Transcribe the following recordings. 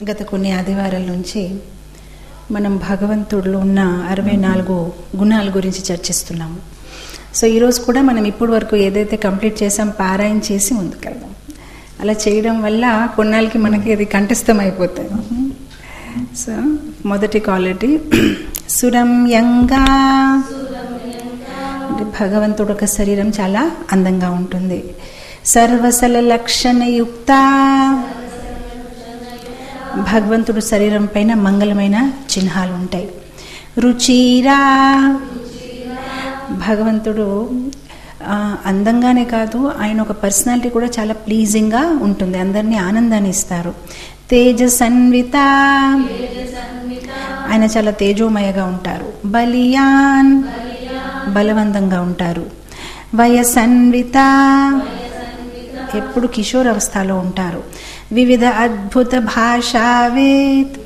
గత కొన్ని ఆదివారాల నుంచి మనం భగవంతుడిలో ఉన్న అరవై నాలుగు గుణాల గురించి చర్చిస్తున్నాము సో ఈరోజు కూడా మనం ఇప్పటి వరకు ఏదైతే కంప్లీట్ చేసాం పారాయణ చేసి ముందుకెళ్దాం అలా చేయడం వల్ల కొన్నాళ్ళకి మనకి అది కంఠస్థం అయిపోతుంది సో మొదటి క్వాలిటీ సురమ్యంగా అంటే భగవంతుడు ఒక శరీరం చాలా అందంగా ఉంటుంది సర్వసల లక్షణయుక్త భగవంతుడు శరీరం పైన మంగళమైన చిహ్నాలు ఉంటాయి రుచిరా భగవంతుడు ఆ, అందంగానే కాదు ఆయన ఒక పర్సనాలిటీ కూడా చాలా ప్లీజింగ్గా ఉంటుంది అందరినీ ఆనందాన్ని ఇస్తారు తేజసన్విత ఆయన చాలా తేజోమయగా ఉంటారు బలియాన్ బలవంతంగా ఉంటారు వయసన్విత ఎప్పుడు కిషోర్ అవస్థలో ఉంటారు వివిధ అద్భుత భాషావేత్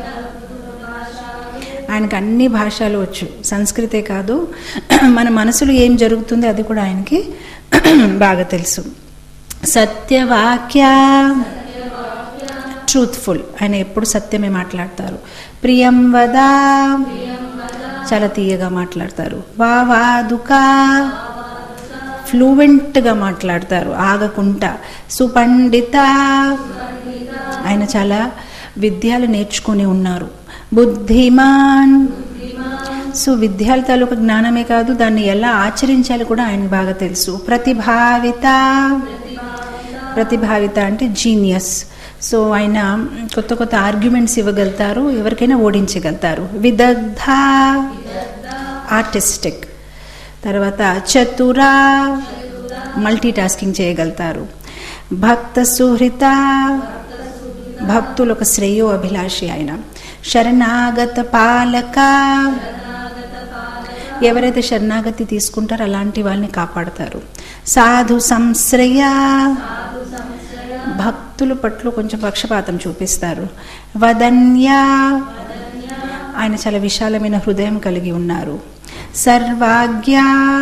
ఆయనకు అన్ని భాషలు వచ్చు సంస్కృతే కాదు మన మనసులో ఏం జరుగుతుందో అది కూడా ఆయనకి బాగా తెలుసు సత్యవాక్య ట్రూత్ఫుల్ ఆయన ఎప్పుడు సత్యమే మాట్లాడతారు ప్రియం వదా చాలా తీయగా మాట్లాడతారు వావాదుకా ఫ్లూవెంట్గా మాట్లాడతారు ఆగకుండా సుపండిత ఆయన చాలా విద్యలు నేర్చుకొని ఉన్నారు బుద్ధిమాన్ సో విద్యాల తాలూకా జ్ఞానమే కాదు దాన్ని ఎలా ఆచరించాలి కూడా ఆయన బాగా తెలుసు ప్రతిభావిత ప్రతిభావిత అంటే జీనియస్ సో ఆయన కొత్త కొత్త ఆర్గ్యుమెంట్స్ ఇవ్వగలుగుతారు ఎవరికైనా ఓడించగలుగుతారు విదగ్ధ ఆర్టిస్టిక్ తర్వాత చతుర మల్టీ టాస్కింగ్ చేయగలుగుతారు భక్త సుహృత భక్తులు ఒక శ్రేయో అభిలాషి ఆయన శరణాగత పాలక ఎవరైతే శరణాగతి తీసుకుంటారో అలాంటి వాళ్ళని కాపాడతారు సాధు సంశ్రయ భక్తుల పట్ల కొంచెం పక్షపాతం చూపిస్తారు వదన్య ఆయన చాలా విశాలమైన హృదయం కలిగి ఉన్నారు సర్వాజ్ఞ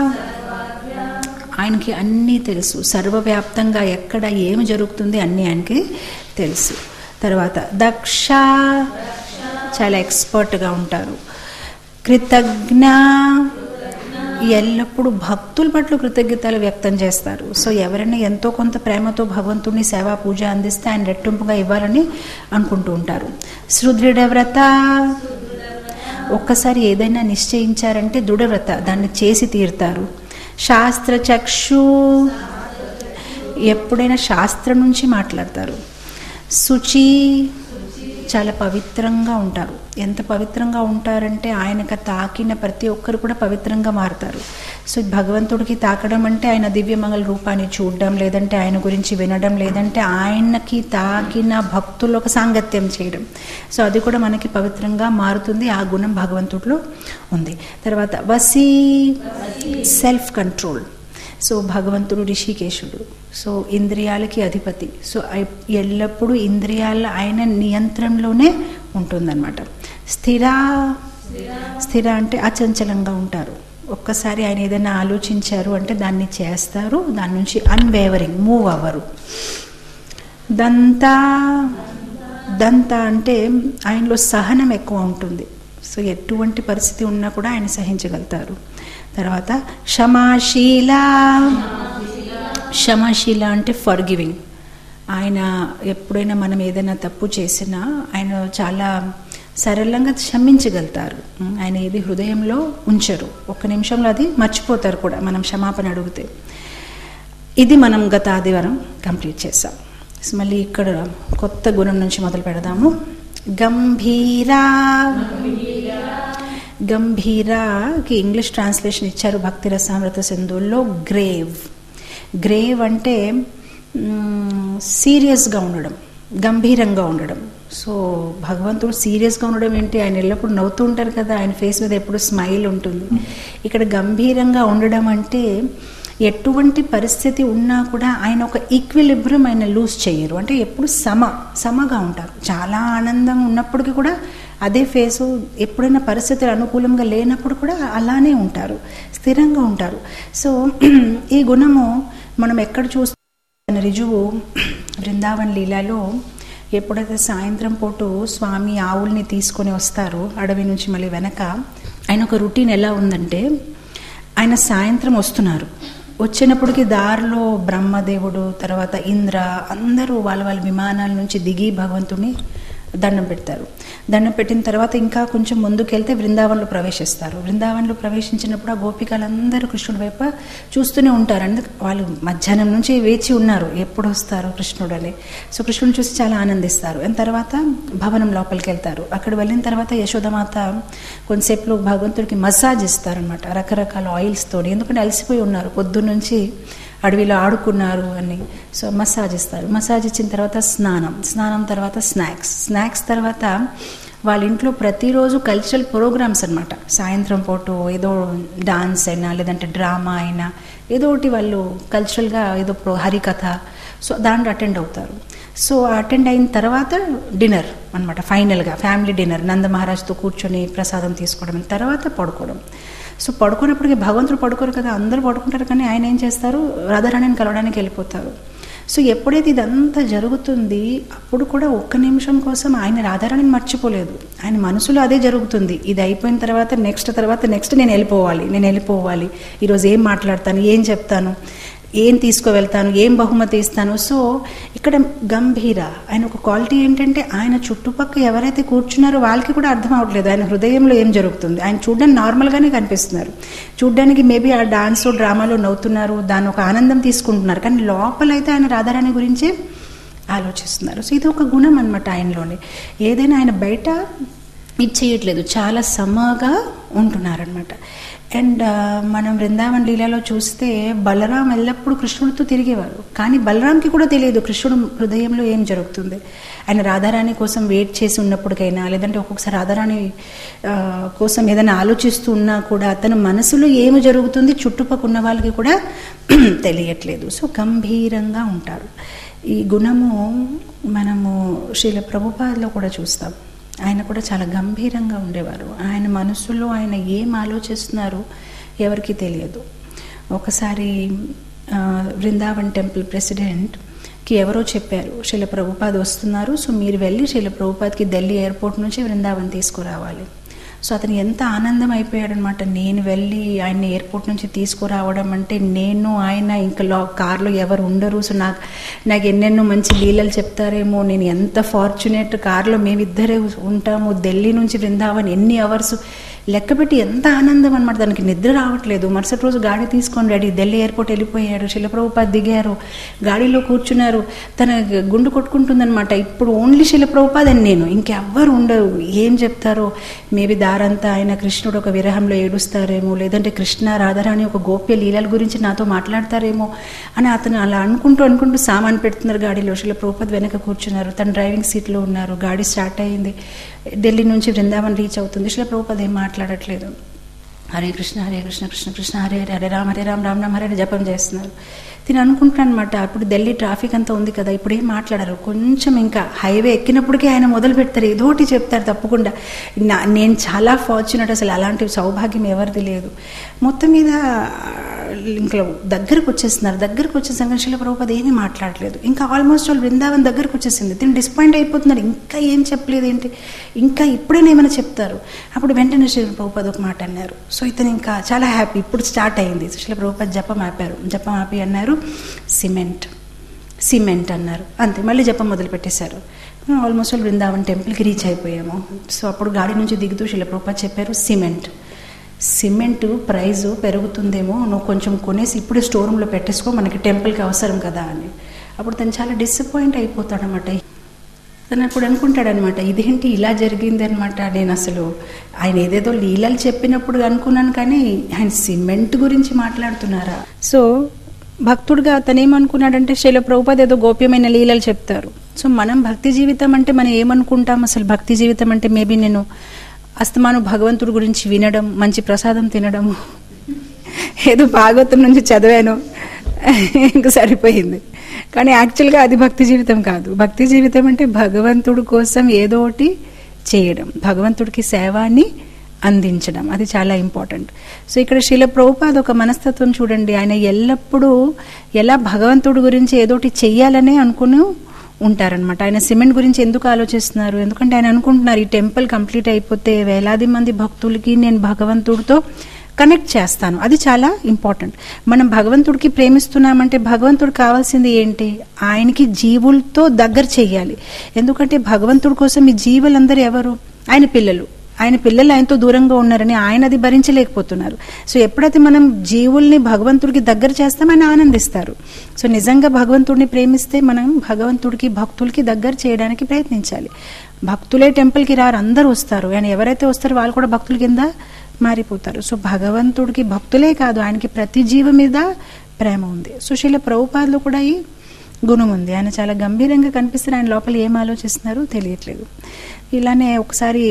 ఆయనకి అన్నీ తెలుసు సర్వవ్యాప్తంగా ఎక్కడ ఏమి జరుగుతుంది అన్నీ ఆయనకి తెలుసు తర్వాత దక్ష చాలా ఎక్స్పర్ట్గా ఉంటారు కృతజ్ఞ ఎల్లప్పుడూ భక్తుల పట్ల కృతజ్ఞతలు వ్యక్తం చేస్తారు సో ఎవరైనా ఎంతో కొంత ప్రేమతో భగవంతుడిని సేవా పూజ అందిస్తే ఆయన రెట్టింపుగా ఇవ్వాలని అనుకుంటూ ఉంటారు సుదృఢవ్రత ఒక్కసారి ఏదైనా నిశ్చయించారంటే దృఢవ్రత దాన్ని చేసి తీరుతారు శాస్త్ర చక్షు ఎప్పుడైనా శాస్త్రం నుంచి మాట్లాడతారు శుచి చాలా పవిత్రంగా ఉంటారు ఎంత పవిత్రంగా ఉంటారంటే ఆయనకు తాకిన ప్రతి ఒక్కరు కూడా పవిత్రంగా మారుతారు సో భగవంతుడికి తాకడం అంటే ఆయన దివ్యమంగళ రూపాన్ని చూడడం లేదంటే ఆయన గురించి వినడం లేదంటే ఆయనకి తాకిన భక్తులు ఒక సాంగత్యం చేయడం సో అది కూడా మనకి పవిత్రంగా మారుతుంది ఆ గుణం భగవంతుడిలో ఉంది తర్వాత వసీ సెల్ఫ్ కంట్రోల్ సో భగవంతుడు రిషికేశుడు సో ఇంద్రియాలకి అధిపతి సో ఐ- ఎల్లప్పుడూ ఇంద్రియాల ఆయన నియంత్రణలోనే ఉంటుందన్నమాట స్థిర స్థిర అంటే అచంచలంగా ఉంటారు ఒక్కసారి ఆయన ఏదైనా ఆలోచించారు అంటే దాన్ని చేస్తారు దాని నుంచి అన్వేవరింగ్ మూవ్ అవ్వరు దంతా దంత అంటే ఆయనలో సహనం ఎక్కువ ఉంటుంది సో ఎటువంటి పరిస్థితి ఉన్నా కూడా ఆయన సహించగలుగుతారు తర్వాత క్షమాశీల క్షమాశీల అంటే ఫర్ గివింగ్ ఆయన ఎప్పుడైనా మనం ఏదైనా తప్పు చేసినా ఆయన చాలా సరళంగా క్షమించగలుగుతారు ఆయన ఏది హృదయంలో ఉంచరు ఒక్క నిమిషంలో అది మర్చిపోతారు కూడా మనం క్షమాపణ అడిగితే ఇది మనం గత ఆదివారం కంప్లీట్ చేసాం సో మళ్ళీ ఇక్కడ కొత్త గుణం నుంచి మొదలు పెడదాము గంభీరా గంభీరాకి ఇంగ్లీష్ ట్రాన్స్లేషన్ ఇచ్చారు భక్తి రసామృత సింధుల్లో గ్రేవ్ గ్రేవ్ అంటే సీరియస్గా ఉండడం గంభీరంగా ఉండడం సో భగవంతుడు సీరియస్గా ఉండడం ఏంటి ఆయన ఎల్లప్పుడు నవ్వుతూ ఉంటారు కదా ఆయన ఫేస్ మీద ఎప్పుడు స్మైల్ ఉంటుంది ఇక్కడ గంభీరంగా ఉండడం అంటే ఎటువంటి పరిస్థితి ఉన్నా కూడా ఆయన ఒక ఈక్విలిబ్రియం ఆయన లూజ్ చేయరు అంటే ఎప్పుడు సమ సమగా ఉంటారు చాలా ఆనందం ఉన్నప్పటికీ కూడా అదే ఫేసు ఎప్పుడైనా పరిస్థితులు అనుకూలంగా లేనప్పుడు కూడా అలానే ఉంటారు స్థిరంగా ఉంటారు సో ఈ గుణము మనం ఎక్కడ చూస్తాం రుజువు బృందావన్ లీలాలో ఎప్పుడైతే సాయంత్రం పూట స్వామి ఆవుల్ని తీసుకొని వస్తారు అడవి నుంచి మళ్ళీ వెనక ఆయన ఒక రొటీన్ ఎలా ఉందంటే ఆయన సాయంత్రం వస్తున్నారు వచ్చినప్పటికి దారిలో బ్రహ్మదేవుడు తర్వాత ఇంద్ర అందరూ వాళ్ళ వాళ్ళ విమానాల నుంచి దిగి భగవంతుని దండం పెడతారు దండం పెట్టిన తర్వాత ఇంకా కొంచెం ముందుకెళ్తే బృందావనంలో ప్రవేశిస్తారు బృందావనంలో ప్రవేశించినప్పుడు ఆ గోపికలందరూ కృష్ణుడి వైపు చూస్తూనే ఉంటారు అందుకు వాళ్ళు మధ్యాహ్నం నుంచి వేచి ఉన్నారు ఎప్పుడు వస్తారు కృష్ణుడు అని సో కృష్ణుడిని చూసి చాలా ఆనందిస్తారు అండ్ తర్వాత భవనం లోపలికి వెళ్తారు అక్కడ వెళ్ళిన తర్వాత యశోదమాత కొంతసేపులో భగవంతుడికి మసాజ్ ఇస్తారనమాట రకరకాల ఆయిల్స్తో ఎందుకంటే అలసిపోయి ఉన్నారు పొద్దున్నుంచి అడవిలో ఆడుకున్నారు అని సో మసాజ్ ఇస్తారు మసాజ్ ఇచ్చిన తర్వాత స్నానం స్నానం తర్వాత స్నాక్స్ స్నాక్స్ తర్వాత వాళ్ళ ఇంట్లో ప్రతిరోజు కల్చరల్ ప్రోగ్రామ్స్ అనమాట సాయంత్రం పూట ఏదో డాన్స్ అయినా లేదంటే డ్రామా అయినా ఏదో ఒకటి వాళ్ళు కల్చరల్గా ఏదో ప్రో హరికథ సో దాంట్లో అటెండ్ అవుతారు సో అటెండ్ అయిన తర్వాత డిన్నర్ అనమాట ఫైనల్గా ఫ్యామిలీ డిన్నర్ నంద మహారాజ్తో కూర్చొని ప్రసాదం తీసుకోవడం తర్వాత పడుకోవడం సో పడుకున్నప్పటికీ భగవంతుడు పడుకోరు కదా అందరూ పడుకుంటారు కానీ ఆయన ఏం చేస్తారు రాధారాణిని కలవడానికి వెళ్ళిపోతారు సో ఎప్పుడైతే ఇదంతా జరుగుతుంది అప్పుడు కూడా ఒక్క నిమిషం కోసం ఆయన రాధారాణిని మర్చిపోలేదు ఆయన మనసులో అదే జరుగుతుంది ఇది అయిపోయిన తర్వాత నెక్స్ట్ తర్వాత నెక్స్ట్ నేను వెళ్ళిపోవాలి నేను వెళ్ళిపోవాలి ఈరోజు ఏం మాట్లాడతాను ఏం చెప్తాను ఏం తీసుకువెళ్తాను ఏం బహుమతి ఇస్తాను సో ఇక్కడ గంభీర ఆయన ఒక క్వాలిటీ ఏంటంటే ఆయన చుట్టుపక్కల ఎవరైతే కూర్చున్నారో వాళ్ళకి కూడా అర్థం అవ్వట్లేదు ఆయన హృదయంలో ఏం జరుగుతుంది ఆయన చూడడానికి నార్మల్గానే కనిపిస్తున్నారు చూడడానికి మేబీ ఆ డాన్స్ డ్రామాలో నవ్వుతున్నారు దాని ఒక ఆనందం తీసుకుంటున్నారు కానీ లోపలైతే ఆయన రాధారాణి గురించే ఆలోచిస్తున్నారు సో ఇది ఒక గుణం అనమాట ఆయనలోని ఏదైనా ఆయన బయట ఇది చేయట్లేదు చాలా సమగా ఉంటున్నారనమాట అండ్ మనం వృందావన్ లీలలో చూస్తే బలరాం ఎల్లప్పుడూ కృష్ణుడితో తిరిగేవారు కానీ బలరాంకి కూడా తెలియదు కృష్ణుడు హృదయంలో ఏం జరుగుతుంది ఆయన రాధారాణి కోసం వెయిట్ చేసి ఉన్నప్పటికైనా లేదంటే ఒక్కొక్కసారి రాధారాణి కోసం ఏదైనా ఆలోచిస్తూ ఉన్నా కూడా అతని మనసులో ఏమి జరుగుతుంది చుట్టుపక్కల ఉన్న వాళ్ళకి కూడా తెలియట్లేదు సో గంభీరంగా ఉంటారు ఈ గుణము మనము శ్రీల ప్రభుపాదలో కూడా చూస్తాం ఆయన కూడా చాలా గంభీరంగా ఉండేవారు ఆయన మనసులో ఆయన ఏం ఆలోచిస్తున్నారు ఎవరికి తెలియదు ఒకసారి బృందావన్ టెంపుల్ ప్రెసిడెంట్కి ఎవరో చెప్పారు శిల ప్రభుపాద్ వస్తున్నారు సో మీరు వెళ్ళి శిల ప్రభుపాద్కి ఢిల్లీ ఎయిర్పోర్ట్ నుంచి బృందావన్ తీసుకురావాలి సో అతను ఎంత ఆనందం అయిపోయాడనమాట నేను వెళ్ళి ఆయన ఎయిర్పోర్ట్ నుంచి తీసుకురావడం అంటే నేను ఆయన ఇంకా లో కార్లో ఎవరు ఉండరు సో నాకు నాకు ఎన్నెన్నో మంచి లీలలు చెప్తారేమో నేను ఎంత ఫార్చునేట్ కార్లో మేమిద్దరే ఉంటాము ఢిల్లీ నుంచి బృందావన్ ఎన్ని అవర్స్ లెక్కపెట్టి ఎంత ఆనందం అనమాట దానికి నిద్ర రావట్లేదు మరుసటి రోజు గాడి తీసుకొని రెడీ ఢిల్లీ ఎయిర్పోర్ట్ వెళ్ళిపోయాడు శిలప్రభుపాద్ దిగారు గాడిలో కూర్చున్నారు తన గుండు కొట్టుకుంటుందనమాట ఇప్పుడు ఓన్లీ శిలప్రభుపాద్ అని నేను ఇంకెవ్వరు ఉండరు ఏం చెప్తారో మేబీ దారంతా ఆయన కృష్ణుడు ఒక విరహంలో ఏడుస్తారేమో లేదంటే కృష్ణ రాధారాణి ఒక గోప్య లీలల గురించి నాతో మాట్లాడతారేమో అని అతను అలా అనుకుంటూ అనుకుంటూ సామాన్ పెడుతున్నారు గాడిలో శిలప్రభుపాద్ వెనక కూర్చున్నారు తను డ్రైవింగ్ సీట్లో ఉన్నారు గాడి స్టార్ట్ అయింది ఢిల్లీ నుంచి బృందావన్ రీచ్ అవుతుంది శిల ప్రభుపద ఏం మాట్లాడట్లేదు హరే కృష్ణ హరే కృష్ణ కృష్ణ కృష్ణ హరే హరే హరే రామ హరే రామ రామ రామ హరే జపం చేస్తున్నారు తిని అనుకుంటాను అనమాట అప్పుడు ఢిల్లీ ట్రాఫిక్ అంతా ఉంది కదా ఇప్పుడు ఏం మాట్లాడారు కొంచెం ఇంకా హైవే ఎక్కినప్పటికీ ఆయన మొదలు పెడతారు ఏదోటి చెప్తారు తప్పకుండా నా నేను చాలా ఫార్చునేట్ అసలు అలాంటి సౌభాగ్యం ఎవరిది లేదు మొత్తం మీద ఇంకా దగ్గరకు వచ్చేస్తున్నారు దగ్గరకు వచ్చేసాక శిల ప్రభుపద ఏమీ మాట్లాడలేదు ఇంకా ఆల్మోస్ట్ వాళ్ళు బృందావన్ దగ్గరకు వచ్చేసింది తిని డిసప్పాయింట్ అయిపోతున్నాడు ఇంకా ఏం చెప్పలేదు ఏంటి ఇంకా ఇప్పుడైనా ఏమైనా చెప్తారు అప్పుడు వెంటనే శిల ప్రభుపద ఒక మాట అన్నారు సో ఇతను ఇంకా చాలా హ్యాపీ ఇప్పుడు స్టార్ట్ అయింది శిల ప్రభుపద జపం ఆపారు జపం ఆపి అన్నారు సిమెంట్ సిమెంట్ అన్నారు అంతే మళ్ళీ జపం మొదలు పెట్టేశారు ఆల్మోస్ట్ బృందావన్ టెంపుల్కి రీచ్ అయిపోయాము సో అప్పుడు గాడి నుంచి దిగుతూ శిలప్రభుపాద్ చెప్పారు సిమెంట్ సిమెంట్ ప్రైజు పెరుగుతుందేమో నువ్వు కొంచెం కొనేసి ఇప్పుడే స్టోర్ రూమ్లో పెట్టేసుకో మనకి టెంపుల్కి అవసరం కదా అని అప్పుడు తను చాలా డిసప్పాయింట్ అయిపోతాడనమాట తను అప్పుడు అనుకుంటాడనమాట ఇదేంటి ఇలా జరిగింది అనమాట నేను అసలు ఆయన ఏదేదో లీలలు చెప్పినప్పుడు అనుకున్నాను కానీ ఆయన సిమెంట్ గురించి మాట్లాడుతున్నారా సో భక్తుడిగా అతను ఏమనుకున్నాడంటే శైల ప్రభుపాద్ ఏదో గోప్యమైన లీలలు చెప్తారు సో మనం భక్తి జీవితం అంటే మనం ఏమనుకుంటాం అసలు భక్తి జీవితం అంటే మేబీ నేను అస్తమాను భగవంతుడి గురించి వినడం మంచి ప్రసాదం తినడము ఏదో భాగవతం నుంచి చదివాను ఇంకా సరిపోయింది కానీ యాక్చువల్గా అది భక్తి జీవితం కాదు భక్తి జీవితం అంటే భగవంతుడి కోసం ఏదో ఒకటి చేయడం భగవంతుడికి సేవాన్ని అందించడం అది చాలా ఇంపార్టెంట్ సో ఇక్కడ శిల ప్రభుపాద్ ఒక మనస్తత్వం చూడండి ఆయన ఎల్లప్పుడూ ఎలా భగవంతుడి గురించి ఏదోటి చెయ్యాలనే అనుకుని ఉంటారనమాట ఆయన సిమెంట్ గురించి ఎందుకు ఆలోచిస్తున్నారు ఎందుకంటే ఆయన అనుకుంటున్నారు ఈ టెంపుల్ కంప్లీట్ అయిపోతే వేలాది మంది భక్తులకి నేను భగవంతుడితో కనెక్ట్ చేస్తాను అది చాలా ఇంపార్టెంట్ మనం భగవంతుడికి ప్రేమిస్తున్నామంటే భగవంతుడికి కావాల్సింది ఏంటి ఆయనకి జీవులతో దగ్గర చెయ్యాలి ఎందుకంటే భగవంతుడి కోసం ఈ జీవులందరూ ఎవరు ఆయన పిల్లలు ఆయన పిల్లలు ఆయనతో దూరంగా ఉన్నారని ఆయన అది భరించలేకపోతున్నారు సో ఎప్పుడైతే మనం జీవుల్ని భగవంతుడికి దగ్గర చేస్తాం ఆయన ఆనందిస్తారు సో నిజంగా భగవంతుడిని ప్రేమిస్తే మనం భగవంతుడికి భక్తులకి దగ్గర చేయడానికి ప్రయత్నించాలి భక్తులే టెంపుల్కి రారు అందరూ వస్తారు ఆయన ఎవరైతే వస్తారో వాళ్ళు కూడా భక్తుల కింద మారిపోతారు సో భగవంతుడికి భక్తులే కాదు ఆయనకి ప్రతి జీవ మీద ప్రేమ ఉంది సో శీల ప్రభుపాదులు కూడా ఈ గుణం ఉంది ఆయన చాలా గంభీరంగా కనిపిస్తారు ఆయన లోపల ఏం ఆలోచిస్తున్నారో తెలియట్లేదు ఇలానే ఒకసారి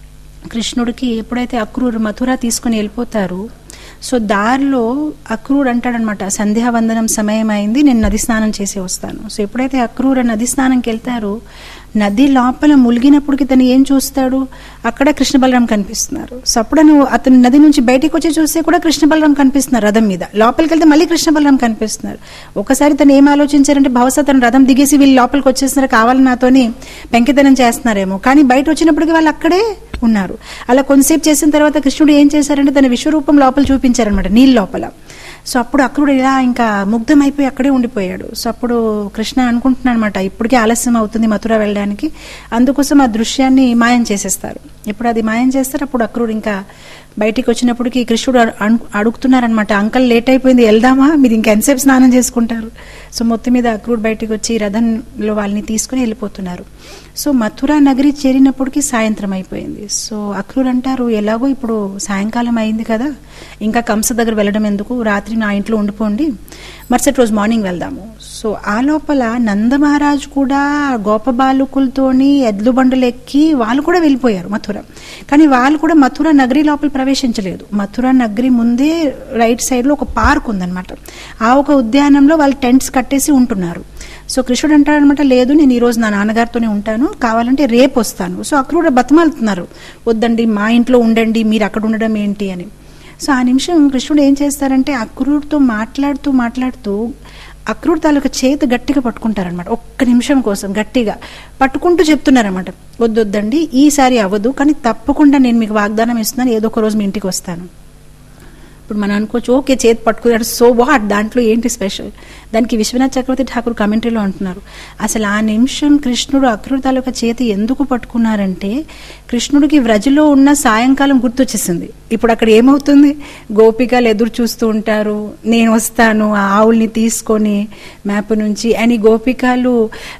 కృష్ణుడికి ఎప్పుడైతే అక్రూరు మథుర తీసుకుని వెళ్ళిపోతారు సో దారిలో అక్రూర్ అంటాడనమాట సంధ్యావందనం సమయం అయింది నేను నది స్నానం చేసి వస్తాను సో ఎప్పుడైతే అక్రూర నది స్నానంకి వెళ్తారో నది లోపల ములిగినప్పటికి తను ఏం చూస్తాడు అక్కడ కృష్ణ బలరాం కనిపిస్తున్నారు సో అప్పుడు నువ్వు అతను నది నుంచి బయటికి వచ్చి చూస్తే కూడా కృష్ణ బలరాం కనిపిస్తున్నారు రథం మీద లోపలికి వెళ్తే మళ్ళీ కృష్ణ బలరాం కనిపిస్తున్నారు ఒకసారి తను ఏం ఆలోచించారంటే బహుశా తను రథం దిగేసి వీళ్ళు లోపలికి వచ్చేస్తున్నారు కావాలి నాతోని పెంకితనం చేస్తున్నారేమో కానీ బయట వచ్చినప్పటికి వాళ్ళు అక్కడే ఉన్నారు అలా కొంతసేపు చేసిన తర్వాత కృష్ణుడు ఏం చేశారంటే తన విశ్వరూపం లోపల చూపించారనమాట నీళ్ళ లోపల సో అప్పుడు అక్రుడు ఇలా ఇంకా ముగ్ధమైపోయి అక్కడే ఉండిపోయాడు సో అప్పుడు కృష్ణ అనుకుంటున్నాడు అనమాట ఇప్పటికే ఆలస్యం అవుతుంది మథుర వెళ్ళడానికి అందుకోసం ఆ దృశ్యాన్ని మాయం చేసేస్తారు ఎప్పుడు అది మాయం చేస్తారు అప్పుడు అక్రుడు ఇంకా బయటికి వచ్చినప్పటికి కృష్ణుడు అడుగుతున్నారనమాట అంకల్ లేట్ అయిపోయింది వెళ్దామా మీరు ఇంకా ఎంతసేపు స్నానం చేసుకుంటారు సో మొత్తం మీద అక్రూడ్ బయటికి వచ్చి రథంలో వాళ్ళని తీసుకుని వెళ్ళిపోతున్నారు సో మథుర నగరి చేరినప్పటికీ సాయంత్రం అయిపోయింది సో అక్రూర్ అంటారు ఎలాగో ఇప్పుడు సాయంకాలం అయింది కదా ఇంకా కంస దగ్గర వెళ్ళడం ఎందుకు రాత్రి నా ఇంట్లో ఉండిపోండి మరుసటి రోజు మార్నింగ్ వెళ్దాము సో ఆ లోపల నందమహారాజు కూడా గోపబాలుకులతోని ఎద్లు బండులు ఎక్కి వాళ్ళు కూడా వెళ్ళిపోయారు మథుర కానీ వాళ్ళు కూడా మథుర నగరి లోపల ప్రవేశించలేదు మథుర నగరి ముందే రైట్ సైడ్లో ఒక పార్క్ ఉందన్నమాట ఆ ఒక ఉద్యానంలో వాళ్ళు టెంట్స్ కట్టేసి ఉంటున్నారు సో కృష్ణుడు అంటాడనమాట లేదు నేను ఈరోజు నా నాన్నగారితోనే ఉంటాను కావాలంటే రేపు వస్తాను సో అక్కడ బతమాలుతున్నారు వద్దండి మా ఇంట్లో ఉండండి మీరు అక్కడ ఉండడం ఏంటి అని సో ఆ నిమిషం కృష్ణుడు ఏం చేస్తారంటే అక్రూరుతో మాట్లాడుతూ మాట్లాడుతూ అక్రూర్ తాలూకా చేతి గట్టిగా పట్టుకుంటారనమాట ఒక్క నిమిషం కోసం గట్టిగా పట్టుకుంటూ చెప్తున్నారనమాట వద్దొద్దండి ఈసారి అవ్వదు కానీ తప్పకుండా నేను మీకు వాగ్దానం ఇస్తున్నాను ఏదో ఒక రోజు మీ ఇంటికి వస్తాను ఇప్పుడు మనం అనుకోవచ్చు ఓకే చేతి పట్టుకున్నాడు సో వాట్ దాంట్లో ఏంటి స్పెషల్ దానికి విశ్వనాథ్ చక్రవర్తి ఠాకూర్ కమెంటరీలో అంటున్నారు అసలు ఆ నిమిషం కృష్ణుడు అక్రూర్ తాలూకా చేతి ఎందుకు పట్టుకున్నారంటే కృష్ణుడికి వ్రజలో ఉన్న సాయంకాలం గుర్తొచ్చేసింది ఇప్పుడు అక్కడ ఏమవుతుంది గోపికలు ఎదురు చూస్తూ ఉంటారు నేను వస్తాను ఆ ఆవుల్ని తీసుకొని మ్యాప్ నుంచి అని గోపికలు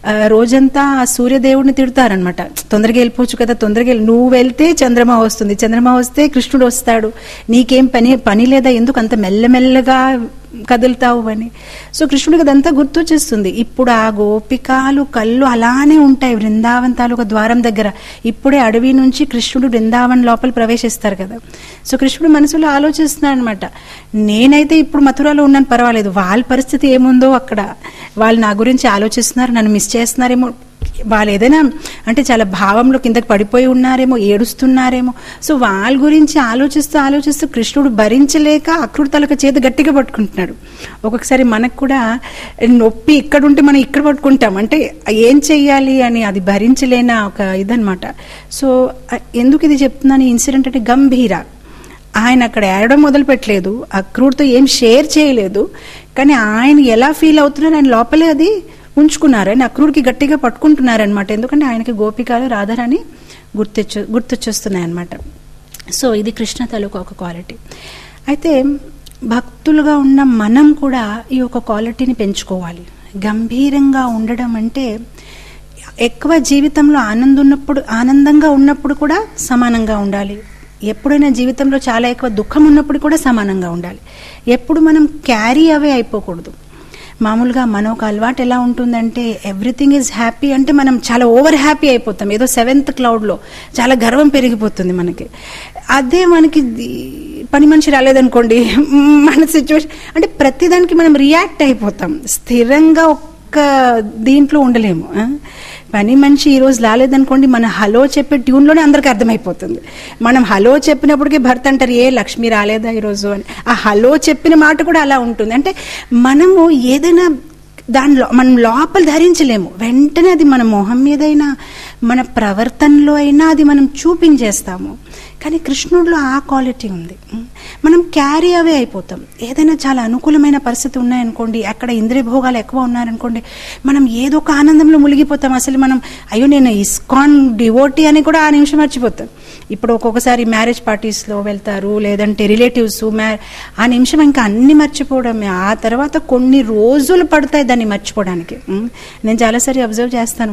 రోజంతా ఆ సూర్యదేవుడిని తిడతారనమాట తొందరగా వెళ్ళిపోవచ్చు కదా తొందరగా నువ్వు వెళ్తే చంద్రమా వస్తుంది చంద్రమా వస్తే కృష్ణుడు వస్తాడు నీకేం పని పని లేదా ఎందుకు అంత మెల్లమెల్లగా కదులుతావు అని సో కృష్ణుడికి అదంతా గుర్తొచ్చేస్తుంది ఇప్పుడు ఆ గోపికాలు కళ్ళు అలానే ఉంటాయి బృందావన్ తాలూకా ద్వారం దగ్గర ఇప్పుడే అడవి నుంచి కృష్ణుడు బృందావన్ లోపల ప్రవేశిస్తారు కదా సో కృష్ణుడు మనసులో ఆలోచిస్తున్నాడు అనమాట నేనైతే ఇప్పుడు మథురాలో ఉన్నాను పర్వాలేదు వాళ్ళ పరిస్థితి ఏముందో అక్కడ వాళ్ళు నా గురించి ఆలోచిస్తున్నారు నన్ను మిస్ చేస్తున్నారేమో వాళ్ళు ఏదైనా అంటే చాలా భావంలో కిందకి పడిపోయి ఉన్నారేమో ఏడుస్తున్నారేమో సో వాళ్ళ గురించి ఆలోచిస్తూ ఆలోచిస్తూ కృష్ణుడు భరించలేక అక్రుడు తలక చేతి గట్టిగా పట్టుకుంటున్నాడు ఒక్కొక్కసారి మనకు కూడా నొప్పి ఇక్కడ ఉంటే మనం ఇక్కడ పట్టుకుంటాం అంటే ఏం చెయ్యాలి అని అది భరించలేన ఒక ఇదనమాట సో ఎందుకు ఇది చెప్తున్నాను ఇన్సిడెంట్ అంటే గంభీర ఆయన అక్కడ ఏడడం మొదలు పెట్టలేదు అక్రూడ్తో ఏం షేర్ చేయలేదు కానీ ఆయన ఎలా ఫీల్ అవుతున్నారు ఆయన లోపలే అది ఉంచుకున్నారు ఆయన అక్రూడికి గట్టిగా పట్టుకుంటున్నారనమాట ఎందుకంటే ఆయనకి గోపికాలు రాధారాని గుర్తొచ్చు గుర్తొచ్చేస్తున్నాయి అనమాట సో ఇది కృష్ణ తాలూకా ఒక క్వాలిటీ అయితే భక్తులుగా ఉన్న మనం కూడా ఈ ఒక క్వాలిటీని పెంచుకోవాలి గంభీరంగా ఉండడం అంటే ఎక్కువ జీవితంలో ఆనందం ఉన్నప్పుడు ఆనందంగా ఉన్నప్పుడు కూడా సమానంగా ఉండాలి ఎప్పుడైనా జీవితంలో చాలా ఎక్కువ దుఃఖం ఉన్నప్పుడు కూడా సమానంగా ఉండాలి ఎప్పుడు మనం క్యారీ అవే అయిపోకూడదు మామూలుగా మన ఒక అలవాటు ఎలా ఉంటుందంటే ఎవ్రీథింగ్ ఈజ్ హ్యాపీ అంటే మనం చాలా ఓవర్ హ్యాపీ అయిపోతాం ఏదో సెవెంత్ క్లౌడ్లో చాలా గర్వం పెరిగిపోతుంది మనకి అదే మనకి పని మనిషి రాలేదనుకోండి మన సిచ్యువేషన్ అంటే ప్రతిదానికి మనం రియాక్ట్ అయిపోతాం స్థిరంగా ఒక్క దీంట్లో ఉండలేము పని మనిషి ఈ రోజు రాలేదనుకోండి మన హలో చెప్పే ట్యూన్లోనే అందరికి అర్థమైపోతుంది మనం హలో చెప్పినప్పటికీ భర్త అంటారు ఏ లక్ష్మి రాలేదా ఈరోజు అని ఆ హలో చెప్పిన మాట కూడా అలా ఉంటుంది అంటే మనము ఏదైనా దానిలో మనం లోపల ధరించలేము వెంటనే అది మన మొహం మీదైనా మన ప్రవర్తనలో అయినా అది మనం చూపించేస్తాము కానీ కృష్ణుడిలో ఆ క్వాలిటీ ఉంది మనం క్యారీ అవే అయిపోతాం ఏదైనా చాలా అనుకూలమైన పరిస్థితి ఉన్నాయనుకోండి అక్కడ ఇంద్రియ భోగాలు ఎక్కువ ఉన్నారనుకోండి మనం ఏదో ఒక ఆనందంలో మునిగిపోతాం అసలు మనం అయ్యో నేను ఇస్కాన్ డివోటీ అని కూడా ఆ నిమిషం మర్చిపోతాం ఇప్పుడు ఒక్కొక్కసారి మ్యారేజ్ పార్టీస్లో వెళ్తారు లేదంటే రిలేటివ్స్ మ్యా ఆ నిమిషం ఇంకా అన్ని మర్చిపోవడమే ఆ తర్వాత కొన్ని రోజులు పడతాయి దాన్ని మర్చిపోవడానికి ఉమ్. నేను చాలాసారి అబ్జర్వ్ చేస్తాను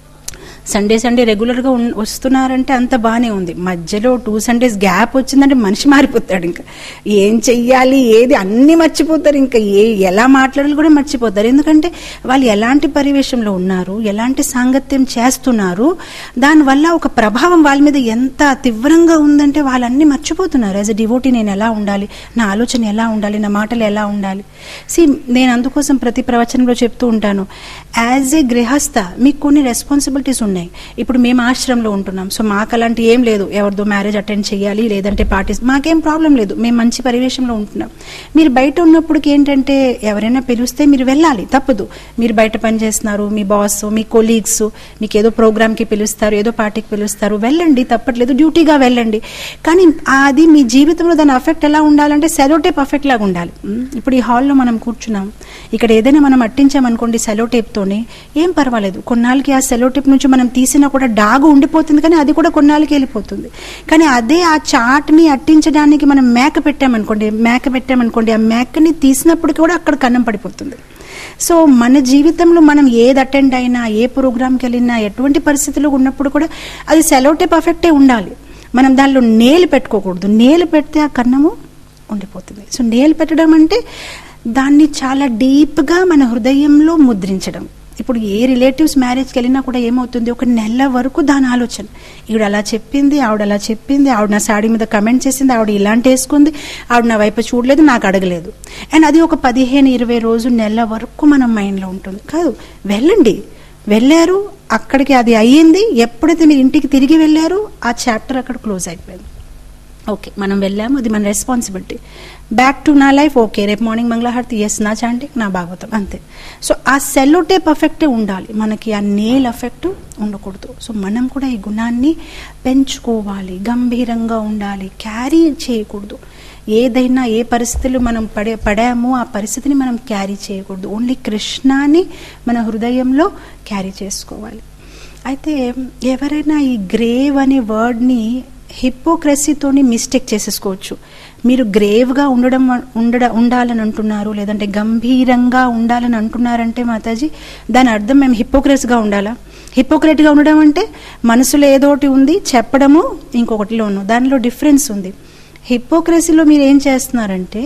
సండే సండే రెగ్యులర్గా ఉన్- వస్తున్నారంటే అంత బాగానే ఉంది మధ్యలో టూ సండేస్ గ్యాప్ వచ్చిందంటే మనిషి మారిపోతాడు ఇంకా ఏం చెయ్యాలి ఏది అన్నీ మర్చిపోతారు ఇంకా ఏ ఎలా మాట్లాడాలి కూడా మర్చిపోతారు ఎందుకంటే వాళ్ళు ఎలాంటి పరివేశంలో ఉన్నారు ఎలాంటి సాంగత్యం చేస్తున్నారు దానివల్ల ఒక ప్రభావం వాళ్ళ మీద ఎంత తీవ్రంగా ఉందంటే వాళ్ళన్నీ మర్చిపోతున్నారు యాజ్ ఎ డివోటీ నేను ఎలా ఉండాలి నా ఆలోచన ఎలా ఉండాలి నా మాటలు ఎలా ఉండాలి సి నేను అందుకోసం ప్రతి ప్రవచనంలో చెప్తూ ఉంటాను యాజ్ ఏ గృహస్థ మీకు కొన్ని రెస్పాన్సిబిలిటీస్ ఉన్నాయి ఇప్పుడు మేము ఆశ్రమంలో ఉంటున్నాం సో మాకు అలాంటి ఏం లేదు ఎవరిదో మ్యారేజ్ అటెండ్ చేయాలి లేదంటే పార్టీస్ మాకేం ప్రాబ్లం లేదు మేము మంచి పరివేశంలో ఉంటున్నాం మీరు బయట ఉన్నప్పటికి ఏంటంటే ఎవరైనా పిలిస్తే మీరు వెళ్ళాలి తప్పదు మీరు బయట పని చేస్తున్నారు మీ బాస్ మీ కొలీగ్స్ మీకు ఏదో ప్రోగ్రామ్కి పిలుస్తారు ఏదో పార్టీకి పిలుస్తారు వెళ్ళండి తప్పట్లేదు డ్యూటీగా వెళ్ళండి కానీ అది మీ జీవితంలో దాని అఫెక్ట్ ఎలా ఉండాలంటే సెలోటేప్ అఫెక్ట్ లాగా ఉండాలి ఉమ్, ఇప్పుడు ఈ హాల్లో మనం కూర్చున్నాం ఇక్కడ ఏదైనా మనం అట్టించామనుకోండి సెలోటేప్తోనే ఏం పర్వాలేదు కొన్నాళ్ళకి ఆ సెలోటేప్ నుంచి మనం తీసినా కూడా డాగు ఉండిపోతుంది కానీ అది కూడా కొన్నాళ్ళకి వెళ్ళిపోతుంది కానీ అదే ఆ చాట్ని అట్టించడానికి మనం మేక పెట్టామనుకోండి మేక పెట్టామనుకోండి ఆ మేకని తీసినప్పుడు కూడా అక్కడ కన్నం పడిపోతుంది సో మన జీవితంలో మనం ఏది అటెండ్ అయినా ఏ ప్రోగ్రామ్కి వెళ్ళినా ఎటువంటి పరిస్థితుల్లో ఉన్నప్పుడు కూడా అది సెలోటేప్ అఫెక్టే ఉండాలి మనం దానిలో నేలు పెట్టుకోకూడదు నేలు పెడితే ఆ కన్నము ఉండిపోతుంది సో నేలు పెట్టడం అంటే దాన్ని చాలా డీప్గా మన హృదయంలో ముద్రించడం ఇప్పుడు ఏ రిలేటివ్స్ మ్యారేజ్కి వెళ్ళినా కూడా ఏమవుతుంది ఒక నెల వరకు దాని ఆలోచన ఈవిడ అలా చెప్పింది ఆవిడ అలా చెప్పింది ఆవిడ నా శాడీ మీద కమెంట్ చేసింది ఆవిడ ఇలాంటి వేసుకుంది ఆవిడ నా వైపు చూడలేదు నాకు అడగలేదు అండ్ అది ఒక పదిహేను ఇరవై రోజు నెల వరకు మన మైండ్లో ఉంటుంది కాదు వెళ్ళండి వెళ్ళారు అక్కడికి అది అయ్యింది ఎప్పుడైతే మీరు ఇంటికి తిరిగి వెళ్ళారు ఆ చాప్టర్ అక్కడ క్లోజ్ అయిపోయింది ఓకే మనం వెళ్ళాము అది మన రెస్పాన్సిబిలిటీ బ్యాక్ టు నా లైఫ్ ఓకే రేపు మార్నింగ్ మంగళహారతి ఎస్ నా చాంటింగ్ నా భాగవతం అంతే సో ఆ సెల్లోటేప్ ఎఫెక్టే ఉండాలి మనకి ఆ నేల్ ఎఫెక్ట్ ఉండకూడదు సో మనం కూడా ఈ గుణాన్ని పెంచుకోవాలి గంభీరంగా ఉండాలి క్యారీ చేయకూడదు ఏదైనా ఏ పరిస్థితులు మనం పడే పడామో ఆ పరిస్థితిని మనం క్యారీ చేయకూడదు ఓన్లీ కృష్ణాని మన హృదయంలో క్యారీ చేసుకోవాలి అయితే ఎవరైనా ఈ గ్రేవ్ అనే వర్డ్ని హిపోక్రసీతోని మిస్టేక్ చేసేసుకోవచ్చు మీరు గ్రేవ్గా ఉండడం ఉండడ ఉండాలని అంటున్నారు లేదంటే గంభీరంగా ఉండాలని అంటున్నారంటే మాతాజీ దాని అర్థం మేము హిపోక్రసీగా ఉండాలా హిపోక్రెట్గా ఉండడం అంటే మనసులో ఏదోటి ఉంది చెప్పడము ఇంకొకటిలోను దానిలో డిఫరెన్స్ ఉంది హిపోక్రసీలో మీరు ఏం చేస్తున్నారంటే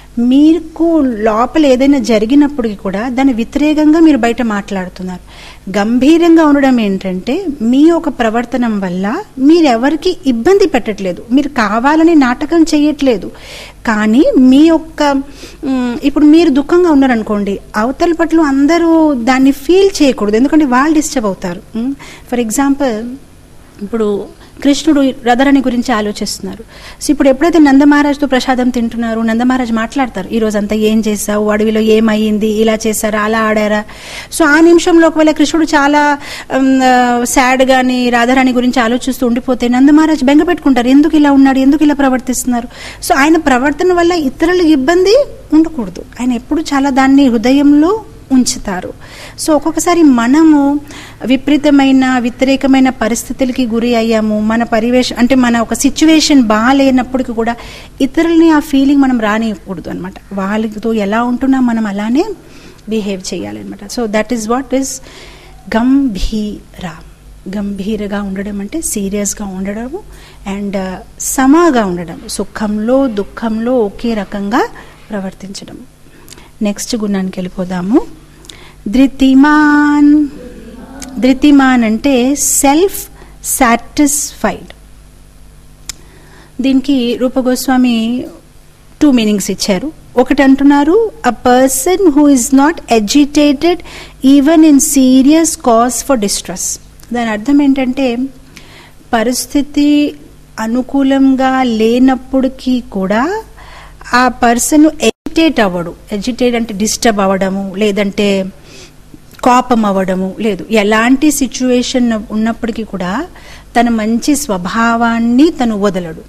మీకు లోపల ఏదైనా జరిగినప్పటికీ కూడా దాని వ్యతిరేకంగా మీరు బయట మాట్లాడుతున్నారు గంభీరంగా ఉండడం ఏంటంటే మీ యొక్క ప్రవర్తనం వల్ల మీరెవరికి ఇబ్బంది పెట్టట్లేదు మీరు కావాలని నాటకం చేయట్లేదు కానీ మీ యొక్క మ్, ఇప్పుడు మీరు దుఃఖంగా ఉన్నారనుకోండి అవతల పట్ల అందరూ దాన్ని ఫీల్ చేయకూడదు ఎందుకంటే వాళ్ళు డిస్టర్బ్ అవుతారు ఫర్ ఎగ్జాంపుల్ ఇప్పుడు కృష్ణుడు రథరణి గురించి ఆలోచిస్తున్నారు సో ఇప్పుడు ఎప్పుడైతే నందమహారాజ్తో ప్రసాదం తింటున్నారు నందమహారాజ్ మాట్లాడతారు ఈ రోజు అంతా ఏం చేసావు అడవిలో ఏమయ్యింది ఇలా చేశారా అలా ఆడారా సో ఆ నిమిషంలో ఒకవేళ కృష్ణుడు చాలా సాడ్ గాని రాధారాణి గురించి ఆలోచిస్తూ ఉండిపోతే నందమహారాజ్ బెంగ పెట్టుకుంటారు ఎందుకు ఇలా ఉన్నాడు ఎందుకు ఇలా ప్రవర్తిస్తున్నారు సో ఆయన ప్రవర్తన వల్ల ఇతరులకు ఇబ్బంది ఉండకూడదు ఆయన ఎప్పుడు చాలా దాన్ని హృదయంలో ఉంచుతారు సో ఒక్కొక్కసారి మనము విపరీతమైన వ్యతిరేకమైన పరిస్థితులకి గురి అయ్యాము మన పరివేశం అంటే మన ఒక సిచ్యువేషన్ బాగాలేనప్పటికీ కూడా ఇతరులని ఆ ఫీలింగ్ మనం రానియకూడదు అనమాట వాళ్ళతో ఎలా ఉంటున్నా మనం అలానే బిహేవ్ చేయాలన్నమాట so that is what is గంభీర గంభీరగా ఉండడం అంటే సీరియస్గా ఉండడము అండ్ సమాగా ఉండడం సుఖంలో దుఃఖంలో ఒకే రకంగా ప్రవర్తించడం నెక్స్ట్ గుణానికి వెళ్ళిపోదాము ధృతిమాన్ ధృతిమాన్ అంటే సెల్ఫ్ సాటిస్ఫైడ్ దీనికి రూపగోస్వామి టూ మీనింగ్స్ ఇచ్చారు ఒకటి అంటున్నారు a person who is not agitated even in serious cause for distress దాని అర్థం ఏంటంటే పరిస్థితి అనుకూలంగా లేనప్పటికీ కూడా ఆ పర్సన్ ఎజిటేట్ అవ్వడు ఎజిటేట్ అంటే డిస్టర్బ్ అవ్వడము లేదంటే కోపం అవ్వడము లేదు ఎలాంటి సిచ్యువేషన్ ఉన్నప్పటికీ కూడా తన మంచి స్వభావాన్ని తను వదలడు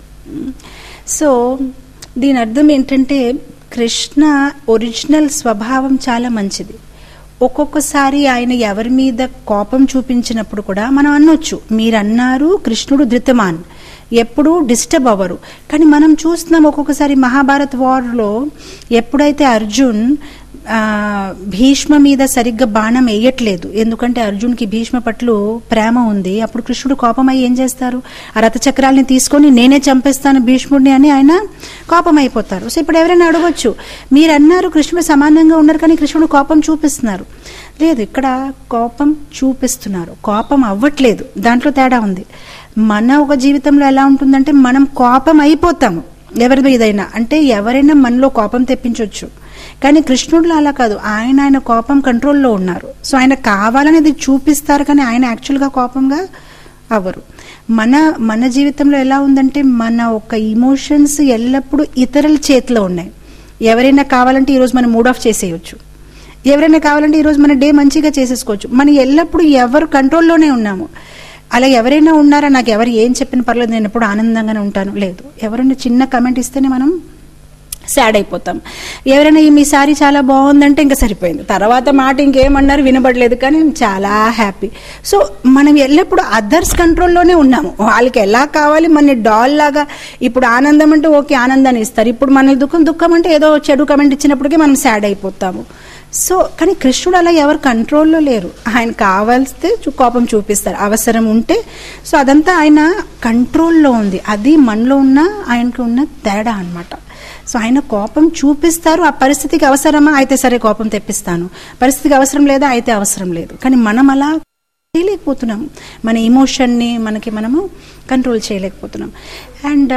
సో దీని అర్థం ఏంటంటే కృష్ణ ఒరిజినల్ స్వభావం చాలా మంచిది ఒక్కొక్కసారి ఆయన ఎవరి మీద కోపం చూపించినప్పుడు కూడా మనం అనొచ్చు మీరు అన్నారు కృష్ణుడు ధృతమాన్ ఎప్పుడూ డిస్టర్బ్ అవ్వరు కానీ మనం చూస్తున్నాం ఒక్కొక్కసారి మహాభారత్ వార్లో ఎప్పుడైతే అర్జున్ ఆ, భీష్మ మీద సరిగ్గా బాణం వేయట్లేదు ఎందుకంటే అర్జున్కి భీష్మ పట్ల ప్రేమ ఉంది అప్పుడు కృష్ణుడు కోపమై ఏం చేస్తారు ఆ రథచక్రాల్ని తీసుకొని నేనే చంపేస్తాను భీష్ముడిని అని ఆయన కోపం అయిపోతారు సో ఇప్పుడు ఎవరైనా అడగొచ్చు మీరు అన్నారు కృష్ణుడు సమానంగా ఉన్నారు కానీ కృష్ణుడు కోపం చూపిస్తున్నారు లేదు ఇక్కడ కోపం చూపిస్తున్నారు కోపం అవ్వట్లేదు దాంట్లో తేడా ఉంది మన ఒక జీవితంలో ఎలా ఉంటుందంటే మనం కోపం అయిపోతాము ఎవరి మీదైనా అంటే ఎవరైనా మనలో కోపం తెప్పించవచ్చు కానీ కృష్ణుడిలో అలా కాదు ఆయన ఆయన కోపం కంట్రోల్లో ఉన్నారు సో ఆయన కావాలనేది చూపిస్తారు కానీ ఆయన యాక్చువల్గా కోపంగా అవ్వరు మన మన జీవితంలో ఎలా ఉందంటే మన ఒక ఇమోషన్స్ ఎల్లప్పుడూ ఇతరుల చేతిలో ఉన్నాయి ఎవరైనా కావాలంటే ఈరోజు మనం మూడ్ ఆఫ్ చేసేయచ్చు ఎవరైనా కావాలంటే ఈరోజు మన డే మంచిగా చేసేసుకోవచ్చు మనం ఎల్లప్పుడూ ఎవరు కంట్రోల్లోనే ఉన్నాము అలా ఎవరైనా ఉన్నారా నాకు ఎవరు ఏం చెప్పిన పర్లేదు నేను ఎప్పుడు ఆనందంగానే ఉంటాను లేదు ఎవరైనా చిన్న కమెంట్ ఇస్తేనే మనం సాడ్ అయిపోతాం ఎవరైనా ఈ మీ సారీ చాలా బాగుందంటే ఇంకా సరిపోయింది తర్వాత మాట ఇంకేమన్నారు వినబడలేదు కానీ చాలా హ్యాపీ సో మనం ఎల్లప్పుడూ అదర్స్ కంట్రోల్లోనే ఉన్నాము వాళ్ళకి ఎలా కావాలి మన డాల్ లాగా ఇప్పుడు ఆనందం అంటే ఓకే ఆనందాన్ని ఇస్తారు ఇప్పుడు మన దుఃఖం దుఃఖం అంటే ఏదో చెడు కమెంట్ ఇచ్చినప్పటికీ మనం సాడ్ అయిపోతాము సో కానీ కృష్ణుడు అలా ఎవరు కంట్రోల్లో లేరు ఆయన కావాల్స్తే చూ- కోపం చూపిస్తారు అవసరం ఉంటే సో అదంతా ఆయన కంట్రోల్లో ఉంది అది మనలో ఉన్న ఆయనకు ఉన్న తేడా అన్నమాట సో ఆయన కోపం చూపిస్తారు ఆ పరిస్థితికి అవసరమా అయితే సరే కోపం తెప్పిస్తాను పరిస్థితికి అవసరం లేదా అయితే అవసరం లేదు కానీ మనం అలా చేయలేకపోతున్నాం మన ఇమోషన్ని మనకి మనము కంట్రోల్ చేయలేకపోతున్నాం అండ్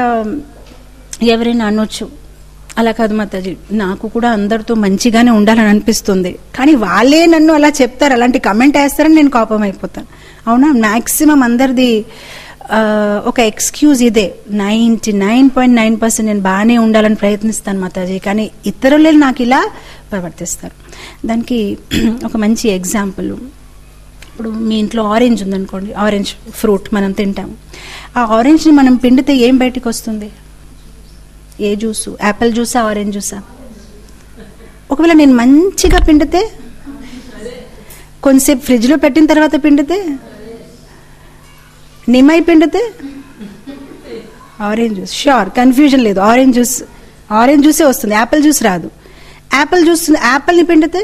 ఎవరైనా అనొచ్చు అలా కాదు మాతాజీ నాకు కూడా అందరితో మంచిగానే ఉండాలని అనిపిస్తుంది కానీ వాళ్ళే నన్ను అలా చెప్తారు అలాంటి కమెంట్ వేస్తారని నేను కోపం అయిపోతాను అవునా మ్యాక్సిమం అందరిది ఆ, ఒక ఎక్స్క్యూజ్ ఇదే ninety nine point nine percent నేను బాగానే ఉండాలని ప్రయత్నిస్తాను మాతాజీ కానీ ఇతరులే నాకు ఇలా ప్రవర్తిస్తారు దానికి ఒక మంచి ఎగ్జాంపుల్ ఇప్పుడు మీ ఇంట్లో ఆరెంజ్ ఉందనుకోండి ఆరెంజ్ ఫ్రూట్ మనం తింటాం ఆ ఆరెంజ్ని మనం పిండితే ఏం బయటికి వస్తుంది ఏ జ్యూసు యాపిల్ జ్యూసా ఆరెంజ్ జ్యూసా ఒకవేళ నేను మంచిగా పిండితే కొంతసేపు ఫ్రిడ్జ్లో పెట్టిన తర్వాత పిండితే నిమ్మై పిండితే ఆరెంజ్ జ్యూస్ షూర్ కన్ఫ్యూజన్ లేదు ఆరెంజ్ జ్యూస్ ఆరెంజ్ జ్యూసే వస్తుంది యాపిల్ జ్యూస్ రాదు యాపిల్ జ్యూస్ యాపిల్ని పిండితే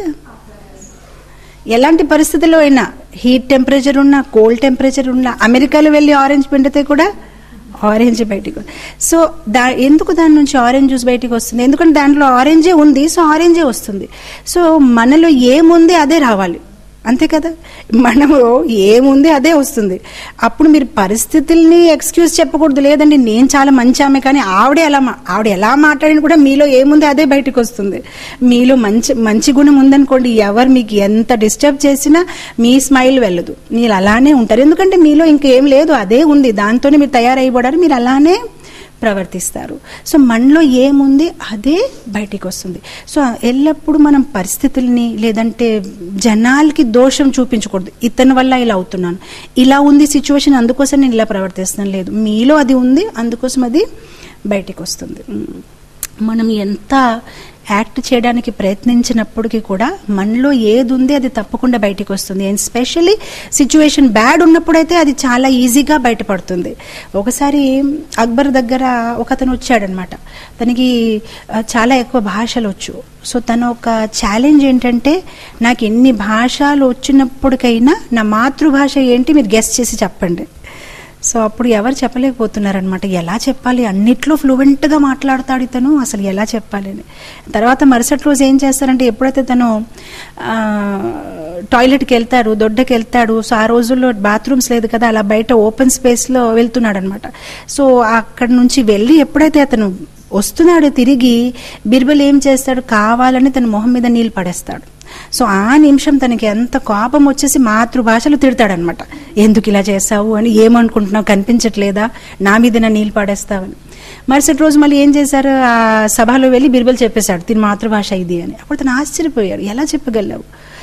ఎలాంటి పరిస్థితుల్లో అయినా హీట్ టెంపరేచర్ ఉన్నా కోల్డ్ టెంపరేచర్ ఉన్నా అమెరికాలో వెళ్ళి ఆరెంజ్ పిండితే కూడా ఆరెంజ్ బయటికి వ- సో దా ఎందుకు దాని నుంచి ఆరెంజ్ జ్యూస్ బయటికి వస్తుంది ఎందుకంటే దాంట్లో ఆరెంజే ఉంది సో ఆరెంజే వస్తుంది సో మనలో ఏముంది అదే రావాలి అంతే కదా మనము ఏముంది అదే వస్తుంది అప్పుడు మీరు పరిస్థితుల్ని ఎక్స్క్యూజ్ చెప్పకూడదు లేదండి నేను చాలా మంచి ఆమె కానీ ఆవిడే ఎలా మా- ఆవిడ ఎలా మాట్లాడినా కూడా మీలో ఏముంది అదే బయటకు వస్తుంది మీలో మంచి మంచి గుణం ఉందనుకోండి ఎవరు మీకు ఎంత డిస్టర్బ్ చేసినా మీ స్మైల్ వెళ్ళదు మీరు అలానే ఉంటారు ఎందుకంటే మీలో ఇంకేం లేదు అదే ఉంది దాంతోనే మీరు తయారైపోవడానికి మీరు అలానే ప్రవర్తిస్తారు సో మనలో ఏముంది అదే బయటికి వస్తుంది సో ఎల్లప్పుడూ మనం పరిస్థితుల్ని లేదంటే జనాలకి దోషం చూపించకూడదు ఇతని వల్ల ఇలా అవుతున్నాను ఇలా ఉంది సిచ్యువేషన్ అందుకోసం నేను ఇలా ప్రవర్తిస్తున్నాను లేదు మీలో అది ఉంది అందుకోసం అది బయటికి వస్తుంది ఉమ్. మనం ఎంత యాక్ట్ చేయడానికి ప్రయత్నించినప్పటికీ కూడా మనలో ఏది ఉంది అది తప్పకుండా బయటికి వస్తుంది అండ్ స్పెషల్లీ సిచ్యువేషన్ బ్యాడ్ ఉన్నప్పుడైతే అది చాలా ఈజీగా బయటపడుతుంది ఒకసారి అక్బర్ దగ్గర ఒక అతను వచ్చాడనమాట తనకి ఆ, చాలా ఎక్కువ భాషలు వచ్చు సో తన ఒక ఛాలెంజ్ ఏంటంటే నాకు ఎన్ని భాషలు వచ్చినప్పటికైనా నా మాతృభాష ఏంటి మీరు గెస్ట్ చేసి చెప్పండి సో అప్పుడు ఎవరు చెప్పలేకపోతున్నారనమాట ఎలా చెప్పాలి అన్నిట్లో ఫ్లూవెంట్గా మాట్లాడతాడు ఇతను అసలు ఎలా చెప్పాలి అని తర్వాత మరుసటి రోజు ఏం చేస్తారంటే ఎప్పుడైతే తను ఆ, టాయిలెట్కి వెళ్తాడు దొడ్డకి వెళ్తాడు సో ఆ రోజుల్లో బాత్రూమ్స్ లేదు కదా అలా బయట ఓపెన్ స్పేస్లో వెళ్తున్నాడు అనమాట సో అక్కడి నుంచి వెళ్ళి ఎప్పుడైతే అతను వస్తున్నాడు తిరిగి బిర్బల్ ఏం చేస్తాడు కావాలని తన మొహం మీద నీళ్ళు పడేస్తాడు సో ఆ నిమిషం తనకి ఎంత కోపం వచ్చేసి మాతృభాషలో తిడతాడనమాట ఎందుకు ఇలా చేసావు అని ఏమనుకుంటున్నావు కనిపించట్లేదా నా మీద నా నీళ్ళు పాడేస్తావని మరుసటి రోజు మళ్ళీ ఏం చేశారు ఆ సభలో వెళ్ళి బిర్బల్ చెప్పేశాడు తిని మాతృభాష ఇది అని అప్పుడు తను ఆశ్చర్యపోయాడు ఎలా చెప్పగలవు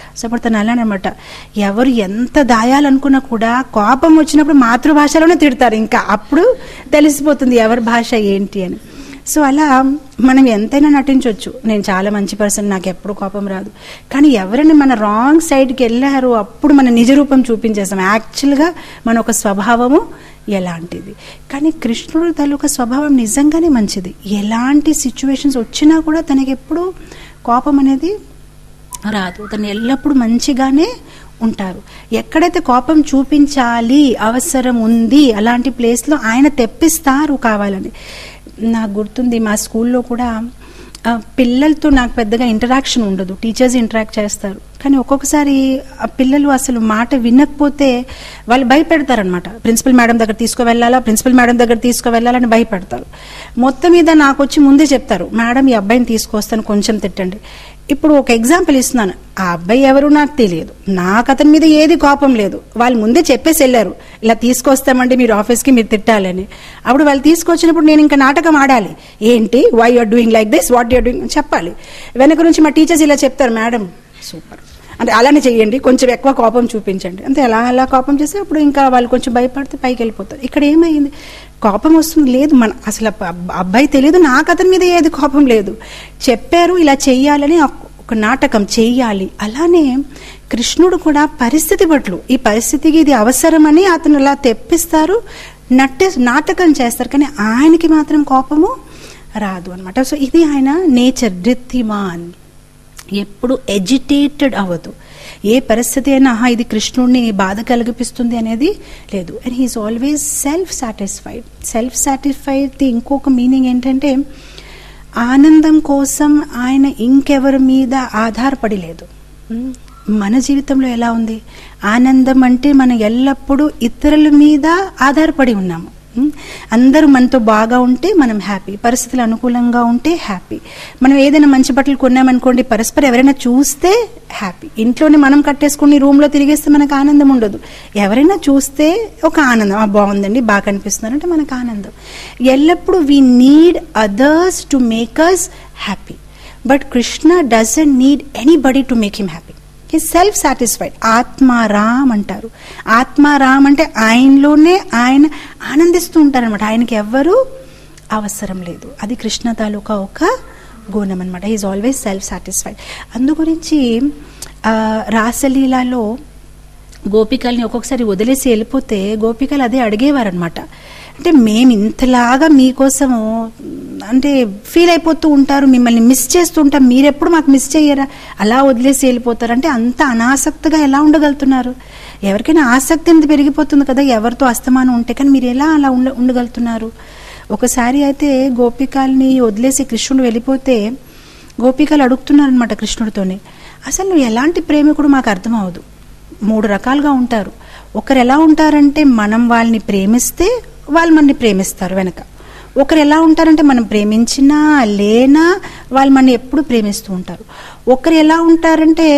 సో అప్పుడు తను అలానమాట ఎవరు ఎంత దాయాలనుకున్నా కూడా కోపం వచ్చినప్పుడు మాతృభాషలోనే తిడతారు ఇంకా అప్పుడు తెలిసిపోతుంది ఎవరి భాష ఏంటి అని సో అలా మనం ఎంతైనా నటించవచ్చు నేను చాలా మంచి పర్సన్ నాకు ఎప్పుడు కోపం రాదు కానీ ఎవరైనా మన రాంగ్ సైడ్కి వెళ్ళారో అప్పుడు మన నిజ రూపం చూపించేస్తాం యాక్చువల్గా మన ఒక స్వభావము ఎలాంటిది కానీ కృష్ణుడు తాలూకా స్వభావం నిజంగానే మంచిది ఎలాంటి సిచ్యువేషన్స్ వచ్చినా కూడా తనకి ఎప్పుడు కోపం అనేది రాదు తను ఎల్లప్పుడూ మంచిగానే ఉంటారు ఎక్కడైతే కోపం చూపించాలి అవసరం ఉంది అలాంటి ప్లేస్లో ఆయన తెప్పిస్తారు కావాలని నాకు గుర్తుంది మా స్కూల్లో కూడా ఆ, పిల్లలతో నాకు పెద్దగా ఇంటరాక్షన్ ఉండదు టీచర్స్ ఇంటరాక్ట్ చేస్తారు కానీ ఒక్కొక్కసారి ఆ పిల్లలు అసలు మాట వినకపోతే వాళ్ళు భయపెడతారనమాట ప్రిన్సిపల్ మేడం దగ్గర తీసుకువెళ్ళాలా ప్రిన్సిపల్ మేడం దగ్గర తీసుకువెళ్ళాలని భయపెడతారు మొత్తం మీద నాకు వచ్చి ముందే చెప్తారు మేడం ఈ అబ్బాయిని తీసుకొస్తాను కొంచెం తిట్టండి ఇప్పుడు ఒక ఎగ్జాంపుల్ ఇస్తున్నాను ఆ అబ్బాయి ఎవరు నాకు తెలియదు నాకు అతని మీద ఏది కోపం లేదు వాళ్ళు ముందే చెప్పేసి వెళ్ళారు ఇలా తీసుకొస్తామండి మీరు ఆఫీస్కి మీరు తిట్టాలని అప్పుడు వాళ్ళు తీసుకొచ్చినప్పుడు నేను ఇంకా నాటకం ఆడాలి ఏంటి why you are doing like this what you are doing చెప్పాలి వెనక నుంచి మా టీచర్స్ ఇలా చెప్తారు మేడం సూపర్ అంటే అలానే చెయ్యండి కొంచెం ఎక్కువ కోపం చూపించండి అంతే అలా అలా కోపం చేస్తే అప్పుడు ఇంకా వాళ్ళు కొంచెం భయపడితే పైకి వెళ్ళిపోతారు ఇక్కడ ఏమైంది కోపం వస్తుంది లేదు మన అసలు అబ్బ- అబ్బ- అబ్బాయి తెలియదు నాకు అతని మీద ఏది కోపం లేదు చెప్పారు ఇలా చెయ్యాలని ఒక- ఒక నాటకం చెయ్యాలి అలానే కృష్ణుడు కూడా పరిస్థితి పట్లు ఈ పరిస్థితికి ఇది అవసరమని అతను అలా తెప్పిస్తారు నట్టే నాటకం చేస్తారు కానీ ఆయనకి మాత్రం కోపము రాదు అనమాట సో ఇది ఆయన నేచర్ ధృతిమాన్ ఎప్పుడు ఎజిటేటెడ్ అవ్వదు ఏ పరిస్థితి అయినా ఆహా ఇది కృష్ణుడిని బాధ కలిగిపిస్తుంది అనేది లేదు and he is always self satisfied self satisfied ఇంకొక మీనింగ్ ఏంటంటే ఆనందం కోసం ఆయన ఇంకెవరి మీద ఆధారపడి లేదు ఉమ్, మన జీవితంలో ఎలా ఉంది ఆనందం అంటే మనం ఎల్లప్పుడూ ఇతరుల మీద ఆధారపడి ఉన్నాము ఉమ్, అందరూ మనతో బాగా ఉంటే మనం హ్యాపీ పరిస్థితులు అనుకూలంగా ఉంటే హ్యాపీ మనం ఏదైనా మంచి బట్టలు కొన్నామనుకోండి పరస్పరం ఎవరైనా చూస్తే హ్యాపీ ఇంట్లోనే మనం కట్టేసుకుని రూమ్లో తిరిగేస్తే మనకు ఆనందం ఉండదు ఎవరైనా చూస్తే ఒక ఆనందం "ఆ, బాగుందండి బాగా కనిపిస్తున్నారు అంటే మనకు ఆనందం ఎల్లప్పుడూ we need others to make us happy but Krishna doesn't need anybody to make him happy ఈ సెల్ఫ్ సాటిస్ఫైడ్ ఆత్మారామ్ అంటారు ఆత్మారామ్ అంటే ఆయనలోనే ఆయన ఆనందిస్తూ ఉంటారనమాట ఆయనకి ఎవ్వరూ అవసరం లేదు అది కృష్ణ తాలూకా ఒక గుణం అనమాట ఈజ్ ఆల్వేస్ సెల్ఫ్ సాటిస్ఫైడ్ అందు గురించి ఆ, రాసలీలలో గోపికల్ని ఒక్కొక్కసారి వదిలేసి వెళ్ళిపోతే గోపికలు అదే అడిగేవారనమాట అంటే మేము ఇంతలాగా మీకోసము అంటే ఫీల్ అయిపోతూ ఉంటారు మిమ్మల్ని మిస్ చేస్తూ ఉంటాం మీరెప్పుడు మాకు మిస్ చేయరా అలా వదిలేసి వెళ్ళిపోతారు అంటే అంత అనాసక్తిగా ఎలా ఉండగలుగుతున్నారు ఎవరికైనా ఆసక్తి అనేది పెరిగిపోతుంది కదా ఎవరితో అస్తమానం ఉంటే కానీ మీరు ఎలా అలా ఉండ ఉండగలుగుతున్నారు ఒకసారి అయితే గోపికల్ని వదిలేసి కృష్ణుడు వెళ్ళిపోతే గోపికలు అడుగుతున్నారనమాట కృష్ణుడితోనే అసలు నువ్వు ఎలాంటి ప్రేమికుడు మాకు అర్థం అవ్వదు మూడు రకాలుగా ఉంటారు ఒకరు ఎలా ఉంటారంటే మనం వాళ్ళని ప్రేమిస్తే వాళ్ళు మనని ప్రేమిస్తారు వెనక ఒకరు ఎలా ఉంటారంటే మనం ప్రేమించినా లేనా వాళ్ళు మనని ఎప్పుడు ప్రేమిస్తూ ఉంటారు ఒకరు ఎలా ఉంటారంటే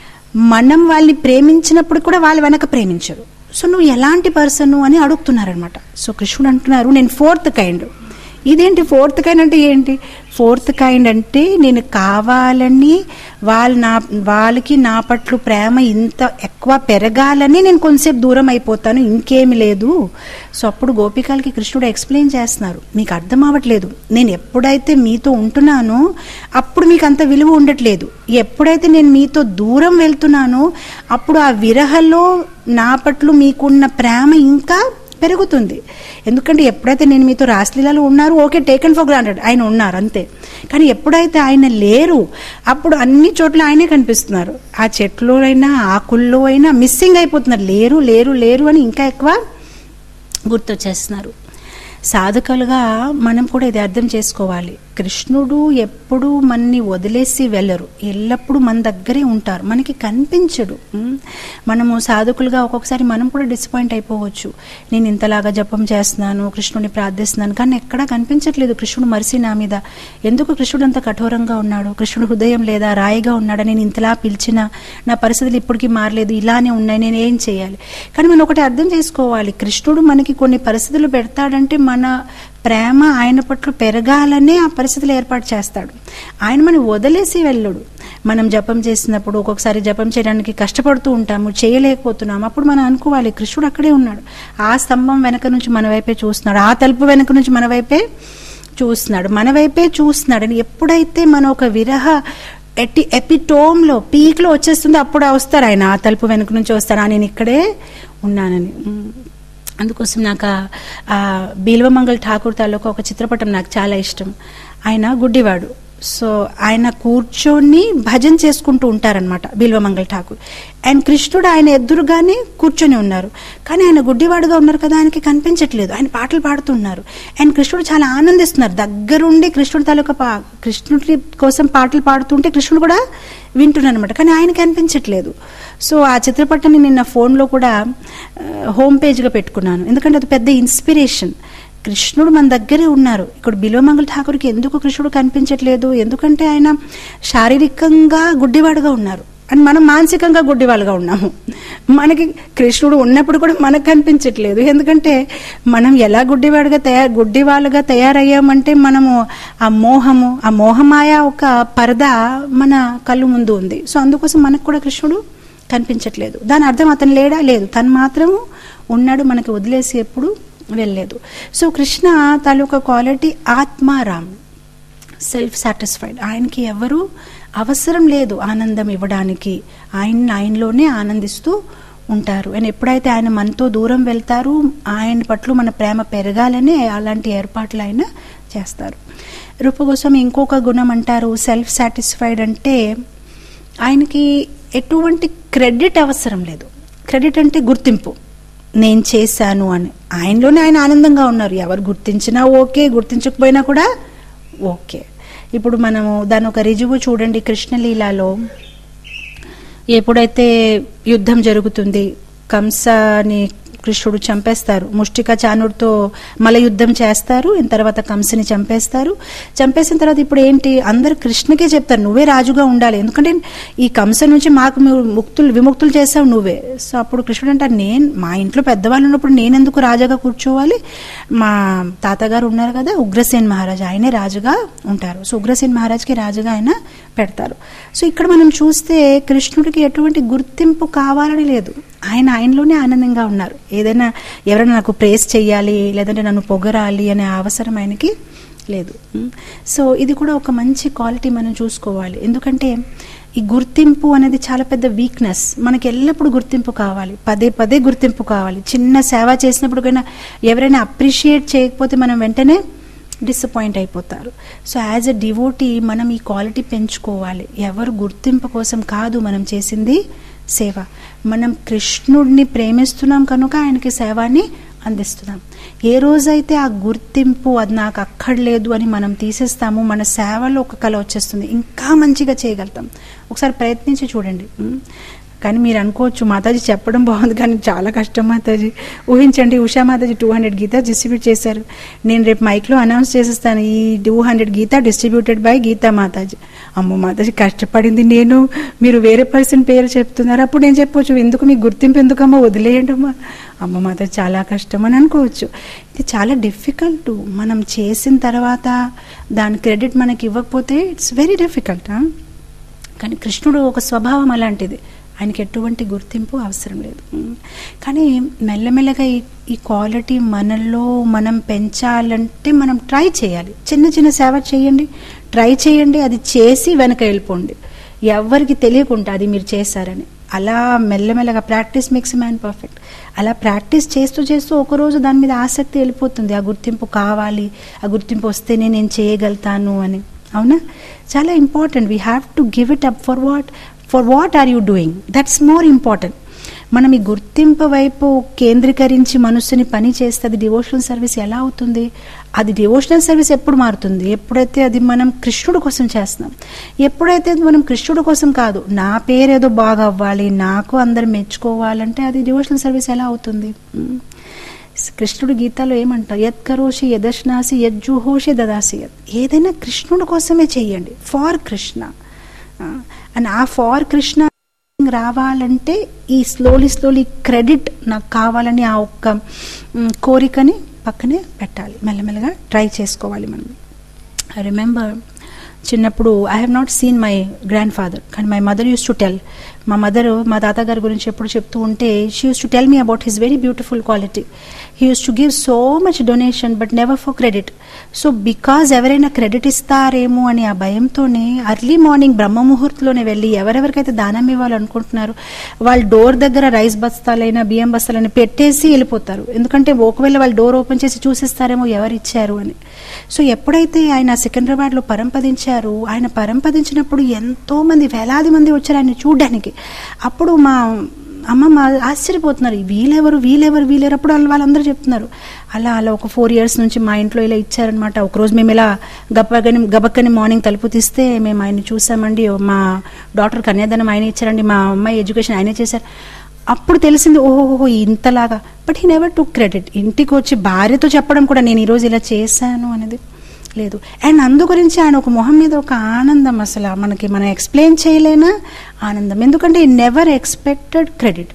మనం వాళ్ళని ప్రేమించినప్పుడు కూడా వాళ్ళు వెనక ప్రేమించరు సో నువ్వు ఎలాంటి పర్సన్ అని అడుగుతున్నారనమాట సో కృష్ణుడు అంటున్నారు నేను ఫోర్త్ కైండ్ ఇదేంటి ఫోర్త్ కైండ్ అంటే ఏంటి ఫోర్త్ కైండ్ అంటే నేను కావాలని వాళ్ళ నా వాళ్ళకి నా పట్ల ప్రేమ ఇంత ఎక్కువ పెరగాలని నేను కొంతసేపు దూరం అయిపోతాను ఇంకేమి లేదు సో అప్పుడు గోపికలకి కృష్ణుడు ఎక్స్ప్లెయిన్ చేస్తున్నారు మీకు అర్థం అవ్వట్లేదు నేను ఎప్పుడైతే మీతో ఉంటున్నానో అప్పుడు మీకు అంత విలువ ఉండట్లేదు ఎప్పుడైతే నేను మీతో దూరం వెళ్తున్నానో అప్పుడు ఆ విరహలో నా పట్ల మీకున్న ప్రేమ ఇంకా పెరుగుతుంది ఎందుకంటే ఎప్పుడైతే నేను మీతో రాసలీలలో ఉన్నారు ఓకే టేకన్ ఫర్ గ్రాంటెడ్ ఆయన ఉన్నారు అంతే కానీ ఎప్పుడైతే ఆయన లేరు అప్పుడు అన్ని చోట్ల ఆయనే కనిపిస్తున్నారు ఆ చెట్లో అయినా ఆకుల్లో అయినా మిస్సింగ్ అయిపోతున్నారు లేరు లేరు లేరు అని ఇంకా ఎక్కువ గుర్తొచ్చేస్తున్నారు సాధకులుగా మనం కూడా ఇది అర్థం చేసుకోవాలి కృష్ణుడు ఎప్పుడు మనని వదిలేసి వెళ్ళరు ఎల్లప్పుడూ మన దగ్గరే ఉంటారు మనకి కనిపించడు ఉమ్. మనము సాధకులుగా ఒక్కొక్కసారి మనం కూడా డిసప్పాయింట్ అయిపోవచ్చు నేను ఇంతలాగా జపం చేస్తున్నాను కృష్ణుడిని ప్రార్థిస్తున్నాను కానీ ఎక్కడా కనిపించట్లేదు కృష్ణుడు మరిసి నా మీద ఎందుకు కృష్ణుడు అంత కఠోరంగా ఉన్నాడు కృష్ణుడు హృదయం లేదా రాయిగా ఉన్నాడా నేను ఇంతలా పిలిచినా నా పరిస్థితులు ఇప్పటికీ మారలేదు ఇలానే ఉన్నాయి నేను ఏం చేయాలి కానీ మనం ఒకటి అర్థం చేసుకోవాలి కృష్ణుడు మనకి కొన్ని పరిస్థితులు పెడతాడంటే మన ప్రేమ ఆయన పట్ల పెరగాలనే ఆ పరిస్థితులు ఏర్పాటు చేస్తాడు ఆయన మనం వదిలేసి వెళ్ళడు మనం జపం చేసినప్పుడు ఒక్కొక్కసారి జపం చేయడానికి కష్టపడుతూ ఉంటాము చేయలేకపోతున్నాము అప్పుడు మనం అనుకోవాలి కృష్ణుడు అక్కడే ఉన్నాడు ఆ స్తంభం వెనక నుంచి మన వైపే చూస్తున్నాడు ఆ తలుపు వెనక నుంచి మన వైపే చూస్తున్నాడు మన వైపే చూస్తున్నాడు అని ఎప్పుడైతే మన ఒక విరహ ఎట్టి ఎపిటోమ్లో పీక్లో వచ్చేస్తుందో అప్పుడు వస్తారు ఆయన ఆ తలుపు వెనుక నుంచి వస్తారు "ఆ, నేను ఇక్కడే ఉన్నానని ఉమ్. అందుకోసం నాకు ఆ- ఆ బీల్వమంగళ్ ఠాకూర్ తాలూకా ఒక చిత్రపటం నాకు చాలా ఇష్టం ఆయన గుడ్డివాడు సో ఆయన కూర్చొని భజన చేసుకుంటూ ఉంటారనమాట బిల్వమంగళ ఠాకూర్ అండ్ కృష్ణుడు ఆయన ఎదురుగానే కూర్చొని ఉన్నారు కానీ ఆయన గుడ్డివాడుగా ఉన్నారు కదా ఆయనకి కనిపించట్లేదు ఆయన పాటలు పాడుతున్నారు అండ్ కృష్ణుడు చాలా ఆనందిస్తున్నారు దగ్గరుండి కృష్ణుడు తాలూకా పా కృష్ణుడి కోసం పాటలు పాడుతుంటే కృష్ణుడు కూడా వింటున్నాను అనమాట కానీ ఆయనకి అనిపించట్లేదు సో ఆ చిత్రపటాన్ని నిన్న ఫోన్లో కూడా హోమ్ పేజ్గా పెట్టుకున్నాను ఎందుకంటే అది పెద్ద ఇన్స్పిరేషన్ కృష్ణుడు మన దగ్గరే ఉన్నారు ఇక్కడ బిలోమంగళ ఠాకూర్కి ఎందుకు కృష్ణుడు కనిపించట్లేదు ఎందుకంటే ఆయన శారీరకంగా గుడ్డివాడుగా ఉన్నారు అండ్ మనం మానసికంగా గుడ్డివాళ్ళుగా ఉన్నాము మనకి కృష్ణుడు ఉన్నప్పుడు కూడా మనకు కనిపించట్లేదు ఎందుకంటే మనం ఎలా గుడ్డివాడుగా తయారు గుడ్డివాళ్ళుగా తయారయ్యామంటే మనము ఆ మోహము ఆ మోహమాయ ఒక పరద మన కళ్ళు ముందు ఉంది సో అందుకోసం మనకు కూడా కృష్ణుడు కనిపించట్లేదు దాని అర్థం అతను లేడా లేదు తను మాత్రము ఉన్నాడు మనకి వదిలేసి ఎప్పుడు వెళ్ళలేదు సో కృష్ణ తాలూకా క్వాలిటీ ఆత్మారాం సెల్ఫ్ సాటిస్ఫైడ్ ఆయనకి ఎవరు అవసరం లేదు ఆనందం ఇవ్వడానికి ఆయన ఆయనలోనే ఆనందిస్తూ ఉంటారు అండ్ ఎప్పుడైతే ఆయన మనతో దూరం వెళ్తారు ఆయన పట్ల మన ప్రేమ పెరగాలని అలాంటి ఏర్పాట్లు ఆయన చేస్తారు రూపగోస్వామి ఇంకొక గుణం అంటారు సెల్ఫ్ సాటిస్ఫైడ్ అంటే ఆయనకి ఎటువంటి క్రెడిట్ అవసరం లేదు క్రెడిట్ అంటే గుర్తింపు నేను చేశాను అని ఆయనలోనే ఆయన ఆనందంగా ఉన్నారు ఎవరు గుర్తించినా ఓకే గుర్తించకపోయినా కూడా ఓకే ఇప్పుడు మనము దాని ఒక రుజువు చూడండి కృష్ణలీలలో ఎప్పుడైతే యుద్ధం జరుగుతుంది కంసని కృష్ణుడు చంపేస్తారు ముష్టిక చానుడితో మల యుద్ధం చేస్తారు ఇంత తర్వాత కంసని చంపేస్తారు చంపేసిన తర్వాత ఇప్పుడు ఏంటి అందరు కృష్ణకే చెప్తారు నువ్వే రాజుగా ఉండాలి ఎందుకంటే ఈ కంస నుంచి మాకు మీరు ముక్తులు విముక్తులు చేసావు నువ్వే సో అప్పుడు కృష్ణుడు అంటారు నేను మా ఇంట్లో పెద్దవాళ్ళు ఉన్నప్పుడు నేనెందుకు రాజాగా కూర్చోవాలి మా తాతగారు ఉన్నారు కదా ఉగ్రసేన్ మహారాజ్ ఆయనే రాజుగా ఉంటారు సో ఉగ్రసేన్ మహారాజ్కి రాజుగా ఆయన పెడతారు సో ఇక్కడ మనం చూస్తే కృష్ణుడికి ఎటువంటి గుర్తింపు కావాలని లేదు ఆయన ఆయనలోనే ఆనందంగా ఉన్నారు ఏదైనా ఎవరైనా నాకు ప్రేస్ చెయ్యాలి లేదంటే నన్ను పొగరాలి అనే అవసరం ఆయనకి లేదు సో ఇది కూడా ఒక మంచి క్వాలిటీ మనం చూసుకోవాలి ఎందుకంటే ఈ గుర్తింపు అనేది చాలా పెద్ద వీక్నెస్ మనకి ఎల్లప్పుడూ గుర్తింపు కావాలి పదే పదే గుర్తింపు కావాలి చిన్న సేవ చేసినప్పుడు ఎవరైనా అప్రిషియేట్ చేయకపోతే మనం వెంటనే డిసప్పాయింట్ అయిపోతారు సో యాజ్ ఎ డివోటీ మనం ఈ క్వాలిటీ పెంచుకోవాలి ఎవరు గుర్తింపు కోసం కాదు మనం చేసింది సేవ మనం కృష్ణుడిని ప్రేమిస్తున్నాం కనుక ఆయనకి సేవాన్ని అందిస్తున్నాం ఏ రోజైతే ఆ గుర్తింపు అది నాకు అక్కర్లేదు అని మనం తీసేస్తామో మన సేవలో ఒక కళ వచ్చేస్తుంది ఇంకా మంచిగా చేయగలుగుతాం ఒకసారి ప్రయత్నించి చూడండి ఉం? కానీ మీరు అనుకోవచ్చు మాతాజీ చెప్పడం బాగుంది కానీ చాలా కష్టం మాతాజీ ఊహించండి Usha Mataji two hundred Gita distribute చేశారు నేను రేపు మైక్లో అనౌన్స్ చేసేస్తాను ఈ two hundred Gita distributed by Gita Mataji అమ్మో మాతాజీ కష్టపడింది నేను మీరు వేరే పర్సన్ పేరు చెప్తున్నారు అప్పుడు నేను చెప్పొచ్చు ఎందుకు మీకు గుర్తింపు ఎందుకమ్మా వదిలేయండి అమ్మా అమ్మ మాతాజీ చాలా కష్టం అని అనుకోవచ్చు ఇది చాలా డిఫికల్ట్ మనం చేసిన తర్వాత దాని క్రెడిట్ మనకి ఇవ్వకపోతే ఇట్స్ వెరీ డిఫికల్ట్ కానీ కృష్ణుడు ఒక స్వభావం అలాంటిది ఆయనకి ఎటువంటి గుర్తింపు అవసరం లేదు ఉమ్. కానీ మెల్లమెల్లగా ఈ ఈ క్వాలిటీ మనలో మనం పెంచాలంటే మనం ట్రై చేయాలి చిన్న చిన్న సేవ చేయండి ట్రై చేయండి అది చేసి వెనక వెళ్ళిపోండి ఎవరికి తెలియకుండా అది మీరు చేశారని అలా మెల్లమెల్లగా ప్రాక్టీస్ మేక్స్ మ్యాన్ పర్ఫెక్ట్ అలా ప్రాక్టీస్ చేస్తూ చేస్తూ ఒకరోజు దాని మీద ఆసక్తి వెళ్ళిపోతుంది ఆ గుర్తింపు కావాలి ఆ గుర్తింపు వస్తేనే నేను చేయగలుగుతాను అని అవునా చాలా important we have to give it up for what for what are you doing that's more important మనం ఈ గుర్తింపు వైపు కేంద్రీకరించి మనస్సుని పని చేస్తే అది డివోషనల్ సర్వీస్ ఎలా అవుతుంది అది డివోషనల్ సర్వీస్ ఎప్పుడు మారుతుంది ఎప్పుడైతే అది మనం కృష్ణుడు కోసం చేస్తున్నాం ఎప్పుడైతే అది మనం కృష్ణుడు కోసం కాదు నా పేరు ఏదో బాగా అవ్వాలి నాకు అందరు మెచ్చుకోవాలంటే అది డివోషనల్ సర్వీస్ ఎలా అవుతుంది మ్. కృష్ణుడు గీతాలో ఏమంటారు యత్ కరోషి యదశ్నాసి యజ్జుహోషి దదాసి యత్ ఏదైనా కృష్ణుడు కోసమే చెయ్యండి ఫార్ కృష్ణ అండ్ ఆ ఫార్ కృష్ణ రావాలంటే ఈ స్లోలీ స్లోలీ క్రెడిట్ నాకు కావాలని ఆ ఒక్క మ్, కోరికని పక్కనే పెట్టాలి మెల్లమెల్లగా ట్రై చేసుకోవాలి మనం ఐ రిమెంబర్ చిన్నప్పుడు I have not seen my grandfather కానీ my mother used to tell మా మదర్ మా తాతగారి గురించి ఎప్పుడు చెప్తూ ఉంటే she used to tell me about his very beautiful quality he used to give so much donation but never for credit so because ఎవరైనా credit ఇస్తారేమో అని ఆ భయంతోనే అర్లీ మార్నింగ్ బ్రహ్మ ముహూర్తంలోనే వెళ్ళి ఎవరెవరికైతే దానం ఇవ్వాలనుకుంటున్నారో వాళ్ళ డోర్ దగ్గర రైస్ బస్తాలైనా బియ్యం బస్తాలైనా పెట్టేసి వెళ్ళిపోతారు ఎందుకంటే ఒకవేళ వాళ్ళు డోర్ ఓపెన్ చేసి చూసిస్తారేమో ఎవరు ఇచ్చారు అని సో ఎప్పుడైతే ఆయన సికింద్రాబాద్లో పరంపదించారు ఆయన పరంపదించినప్పుడు ఎంతో మంది వేలాది మంది వచ్చారు ఆయన చూడడానికి అప్పుడు మా అమ్మమ్మ ఆశ్చర్యపోతున్నారు వీళ్ళెవరు వీళ్ళెవరు వీళ్ళెవరు అప్పుడు వాళ్ళు వాళ్ళందరూ చెప్తున్నారు అలా అలా ఒక ఫోర్ ఇయర్స్ నుంచి మా ఇంట్లో ఇలా ఇచ్చారనమాట ఒకరోజు మేము ఇలా గబ్బగని గబక్కని మార్నింగ్ తలుపు తీస్తే మేము ఆయన చూసామండి మా డాక్టర్ కన్యాదానం ఆయన ఇచ్చారండి మా అమ్మాయి ఎడ్యుకేషన్ ఆయనే చేశారు అప్పుడు తెలిసింది ఓహో ఇంతలాగా but he never to credit ఇంటికి వచ్చి భార్యతో చెప్పడం కూడా నేను ఈరోజు ఇలా చేశాను అనేది లేదు అండ్ అందు గురించి ఆయన ఒక మొహం మీద ఒక ఆనందం అసలు మనకి మనం ఎక్స్ప్లెయిన్ చేయలేనా ఆనందం ఎందుకంటే నెవర్ ఎక్స్పెక్టెడ్ క్రెడిట్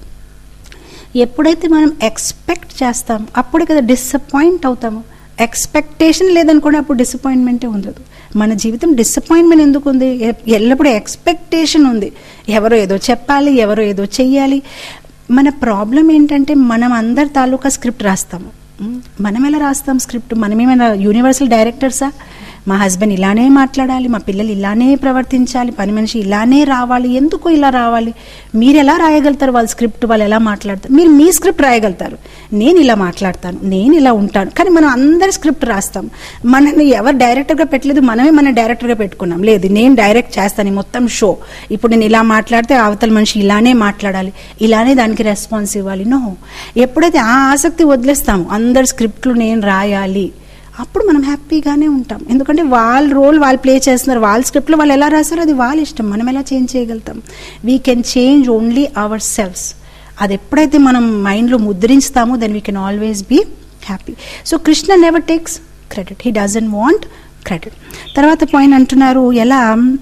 ఎప్పుడైతే మనం ఎక్స్పెక్ట్ చేస్తాం అప్పుడే కదా డిసప్పాయింట్ అవుతాము ఎక్స్పెక్టేషన్ లేదనుకోండి అప్పుడు డిసప్పాయింట్మెంటే ఉండదు మన జీవితం డిసప్పాయింట్మెంట్ ఎందుకు ఉంది ఎ- ఎల్లప్పుడూ ఎక్స్పెక్టేషన్ ఉంది ఎవరో ఏదో చెప్పాలి ఎవరో ఏదో చెయ్యాలి మన ప్రాబ్లం ఏంటంటే మనం అందరి తాలూకా స్క్రిప్ట్ రాస్తాము ఉమ్, మనం ఎలా రాస్తాం స్క్రిప్ట్ మనమేమైనా యూనివర్సల్ డైరెక్టర్సా మా హస్బెండ్ ఇలానే మాట్లాడాలి మా పిల్లలు ఇలానే ప్రవర్తించాలి పని మనిషి ఇలానే రావాలి ఎందుకు ఇలా రావాలి మీరు ఎలా రాయగలుగుతారు వాళ్ళ స్క్రిప్ట్ వాళ్ళు ఎలా మాట్లాడతారు మీరు మీ స్క్రిప్ట్ రాయగలుగుతారు నేను ఇలా మాట్లాడతాను నేను ఇలా ఉంటాను కానీ మనం అందరి స్క్రిప్ట్ రాస్తాం మనల్ని ఎవరు డైరెక్టర్గా పెట్టలేదు మనమే మన డైరెక్టర్గా పెట్టుకున్నాం లేదు నేను డైరెక్ట్ చేస్తాను ఈ మొత్తం షో ఇప్పుడు నేను ఇలా మాట్లాడితే అవతల మనిషి ఇలానే మాట్లాడాలి ఇలానే దానికి రెస్పాన్స్ ఇవ్వాలి నో ఎప్పుడైతే ఆ ఆసక్తి వదిలేస్తాము అందరి స్క్రిప్ట్లు నేను రాయాలి అప్పుడు మనం హ్యాపీగానే ఉంటాం ఎందుకంటే వాళ్ళ రోల్ వాళ్ళు ప్లే చేస్తున్నారు వాళ్ళ స్క్రిప్ట్లో వాళ్ళు ఎలా రాస్తారో అది వాళ్ళ ఇష్టం మనం ఎలా చేంజ్ చేయగలుగుతాం we can change only our selfs అది ఎప్పుడైతే మనం మైండ్లో ముద్రించుతామో then we can always be happy so Krishna never takes credit he doesn't want credit తర్వాత పాయింట్ అంటున్నారు ఎలా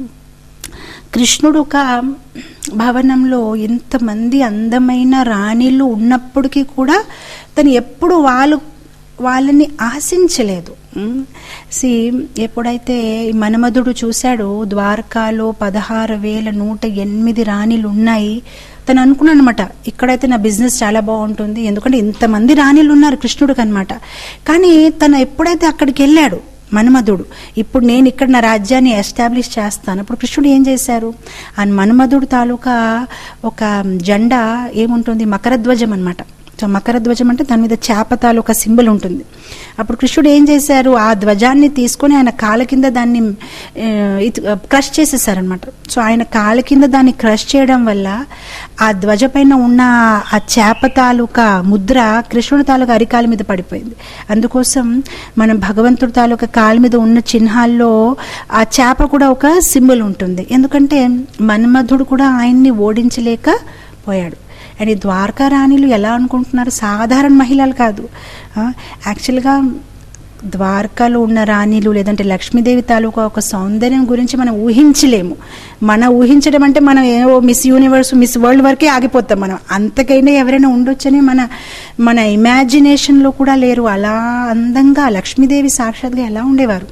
కృష్ణుడు ఒక భవనంలో ఎంతమంది అందమైన రాణిలు ఉన్నప్పటికీ కూడా తను ఎప్పుడు వాళ్ళు వాళ్ళని ఆశించలేదు సి ఎప్పుడైతే ఈ మన్మధుడు చూశాడో ద్వారకాలో పదహారు వేల నూట ఎనిమిది రాణిలు ఉన్నాయి తను అనుకున్నాను అనమాట ఇక్కడైతే నా బిజినెస్ చాలా బాగుంటుంది ఎందుకంటే ఇంతమంది రాణిలు ఉన్నారు కృష్ణుడికి అనమాట కానీ తను ఎప్పుడైతే అక్కడికి వెళ్ళాడు మన్మధుడు ఇప్పుడు నేను ఇక్కడ నా రాజ్యాన్ని ఎస్టాబ్లిష్ చేస్తాను అప్పుడు కృష్ణుడు ఏం చేశారు ఆ మన్మధుడు తాలూకా ఒక జెండా ఏముంటుంది మకరధ్వజం అనమాట సో మకరధ్వజం అంటే దాని మీద చేప తాలూకా సింబల్ ఉంటుంది అప్పుడు కృష్ణుడు ఏం చేశారు ఆ ధ్వజాన్ని తీసుకొని ఆయన కాళ్ళ కింద దాన్ని క్రష్ చేసేసారనమాట సో ఆయన కాళ్ళ కింద దాన్ని క్రష్ చేయడం వల్ల ఆ ధ్వజ పైన ఉన్న ఆ చేప తాలూకా ముద్ర కృష్ణుడి తాలూకా అరికాల మీద పడిపోయింది అందుకోసం మనం భగవంతుడి తాలూకా కాళ్ళ మీద ఉన్న చిహ్నాల్లో ఆ చేప కూడా ఒక సింబల్ ఉంటుంది ఎందుకంటే మన్మధుడు కూడా ఆయన్ని ఓడించలేకపోయాడు అండ్ ఈ ద్వారకా రాణిలు ఎలా అనుకుంటున్నారు సాధారణ మహిళలు కాదు యాక్చువల్గా ద్వారకాలో ఉన్న రాణిలు లేదంటే లక్ష్మీదేవి తాలూకా ఒక సౌందర్యం గురించి మనం ఊహించలేము మన ఊహించడం అంటే మనం ఏవో మిస్ యూనివర్స్ మిస్ వరల్డ్ వరకే ఆగిపోతాం మనం అంతకైనా ఎవరైనా ఉండొచ్చని మన మన ఇమాజినేషన్లో కూడా లేరు అలా అందంగా లక్ష్మీదేవి సాక్షాత్గా ఎలా ఉండేవారు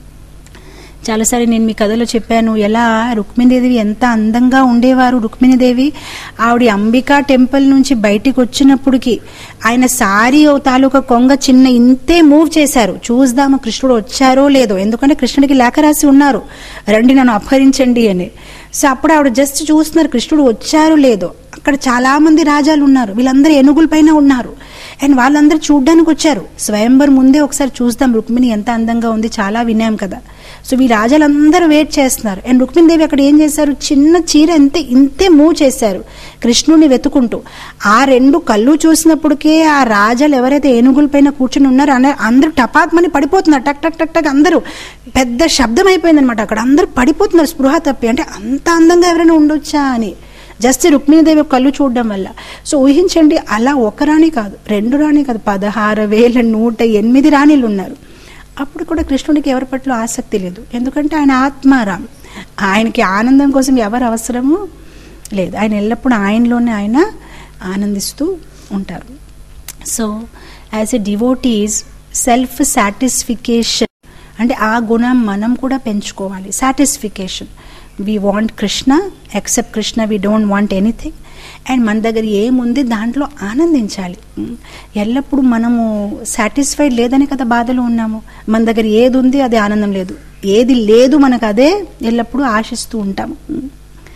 చాలాసారి నేను మీ కథలో చెప్పాను ఎలా రుక్మిణీదేవి ఎంత అందంగా ఉండేవారు రుక్మిణీదేవి ఆవిడ అంబికా టెంపుల్ నుంచి బయటికి వచ్చినప్పటికి ఆయన సారీ తాలూకా కొంగ చిన్న ఇంతే మూవ్ చేశారు చూద్దాము కృష్ణుడు వచ్చారో లేదో ఎందుకంటే కృష్ణుడికి లేఖ రాసి ఉన్నారు రండి నన్ను అపహరించండి అని సో అప్పుడు ఆవిడ జస్ట్ చూస్తున్నారు కృష్ణుడు వచ్చారో లేదో అక్కడ చాలా మంది రాజాలు ఉన్నారు వీళ్ళందరూ ఏనుగుల పైన ఉన్నారు అండ్ వాళ్ళందరూ చూడ్డానికి వచ్చారు స్వయంవర్ ముందే ఒకసారి చూద్దాం రుక్మిణి ఎంత అందంగా ఉంది చాలా విన్నాం కదా సో ఈ రాజాలందరూ వెయిట్ చేస్తున్నారు అండ్ రుక్మిణీదేవి అక్కడ ఏం చేశారు చిన్న చీర అంతే ఇంతే మూవ్ చేశారు కృష్ణుడిని వెతుకుంటూ ఆ రెండు కళ్ళు చూసినప్పటికే ఆ రాజాలు ఎవరైతే ఏనుగుల పైన కూర్చుని ఉన్నారో అందరూ టపాక్మని పడిపోతున్నారు టక్ టక్ టక్ టక్ అందరూ పెద్ద శబ్దం అయిపోయింది అనమాట అక్కడ అందరూ పడిపోతున్నారు స్పృహ తప్పి అంటే అంత అందంగా ఎవరైనా ఉండొచ్చా అని జస్ట్ రుక్మిణీదేవి కళ్ళు చూడడం వల్ల సో ఊహించండి అలా ఒక రాణి కాదు రెండు రాణి కాదు పదహారు వేల నూట ఎనిమిది రాణిలు ఉన్నారు అప్పుడు కూడా కృష్ణుడికి ఎవరి పట్ల ఆసక్తి లేదు ఎందుకంటే ఆయన ఆత్మారాం ఆయనకి ఆనందం కోసం ఎవరు అవసరము లేదు ఆయన ఎల్లప్పుడూ ఆయనలోనే ఆయన ఆనందిస్తూ ఉంటారు so as a devotees self satisfaction అంటే ఆ గుణం మనం కూడా పెంచుకోవాలి satisfaction we want Krishna except Krishna we don't want anything and మన దగ్గర ఏముంది దాంట్లో ఆనందించాలి ఉమ్. ఎల్లప్పుడూ మనము సాటిస్ఫైడ్ లేదని కదా బాధలో ఉన్నాము మన దగ్గర ఏది ఉంది అది ఆనందం లేదు ఏది లేదు మనకు అదే ఎల్లప్పుడూ ఆశిస్తూ ఉంటాము ఉమ్.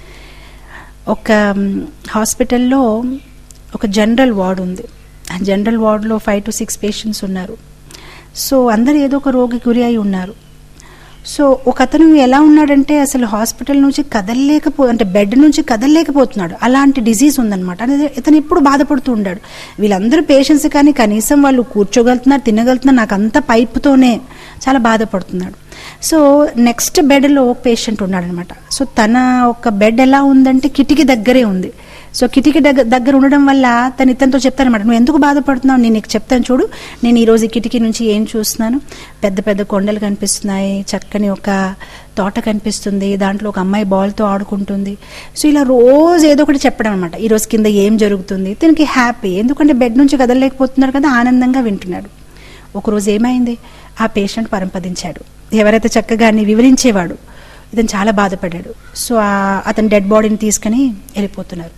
ఒక మ్, హాస్పిటల్లో ఒక జనరల్ వార్డ్ ఉంది ఆ జనరల్ వార్డులో ఫైవ్ టు సిక్స్ పేషెంట్స్ ఉన్నారు సో అందరు ఏదో ఒక రోగి గురి అయి ఉన్నారు సో ఒక అతను ఎలా ఉన్నాడంటే అసలు హాస్పిటల్ నుంచి కదలలేకపో అంటే బెడ్ నుంచి కదలలేకపోతున్నాడు అలాంటి డిజీజ్ ఉందన్నమాట అనేది ఇతను ఎప్పుడు బాధపడుతూ ఉన్నాడు వీళ్ళందరూ పేషెంట్స్ కానీ కనీసం వాళ్ళు కూర్చోగలుగుతున్నారు తినగలుగుతున్నారు నాకు అంత పైపుతోనే చాలా బాధపడుతున్నాడు సో నెక్స్ట్ బెడ్లో ఒక పేషెంట్ ఉన్నాడనమాట సో తన ఒక బెడ్ ఎలా ఉందంటే కిటికీ దగ్గరే ఉంది సో కిటికీ దగ్గర దగ్గర ఉండడం వల్ల తను ఇతనితో చెప్తానమాట నువ్వు ఎందుకు బాధపడుతున్నావు నేను నీకు చెప్తాను చూడు నేను ఈరోజు ఈ కిటికీ నుంచి ఏం చూస్తున్నాను పెద్ద పెద్ద కొండలు కనిపిస్తున్నాయి చక్కని ఒక తోట కనిపిస్తుంది దాంట్లో ఒక అమ్మాయి బాల్తో ఆడుకుంటుంది సో ఇలా రోజు ఏదో ఒకటి చెప్పడం అనమాట ఈరోజు కింద ఏం జరుగుతుంది తనకి హ్యాపీ ఎందుకంటే బెడ్ నుంచి కదలలేకపోతున్నారు కదా ఆనందంగా వింటున్నాడు ఒకరోజు ఏమైంది ఆ పేషెంట్ పరంపదించాడు ఎవరైతే చక్కగా అన్ని వివరించేవాడు ఇతను చాలా బాధపడ్డాడు సో ఆ- అతని డెడ్ బాడీని తీసుకుని వెళ్ళిపోతున్నారు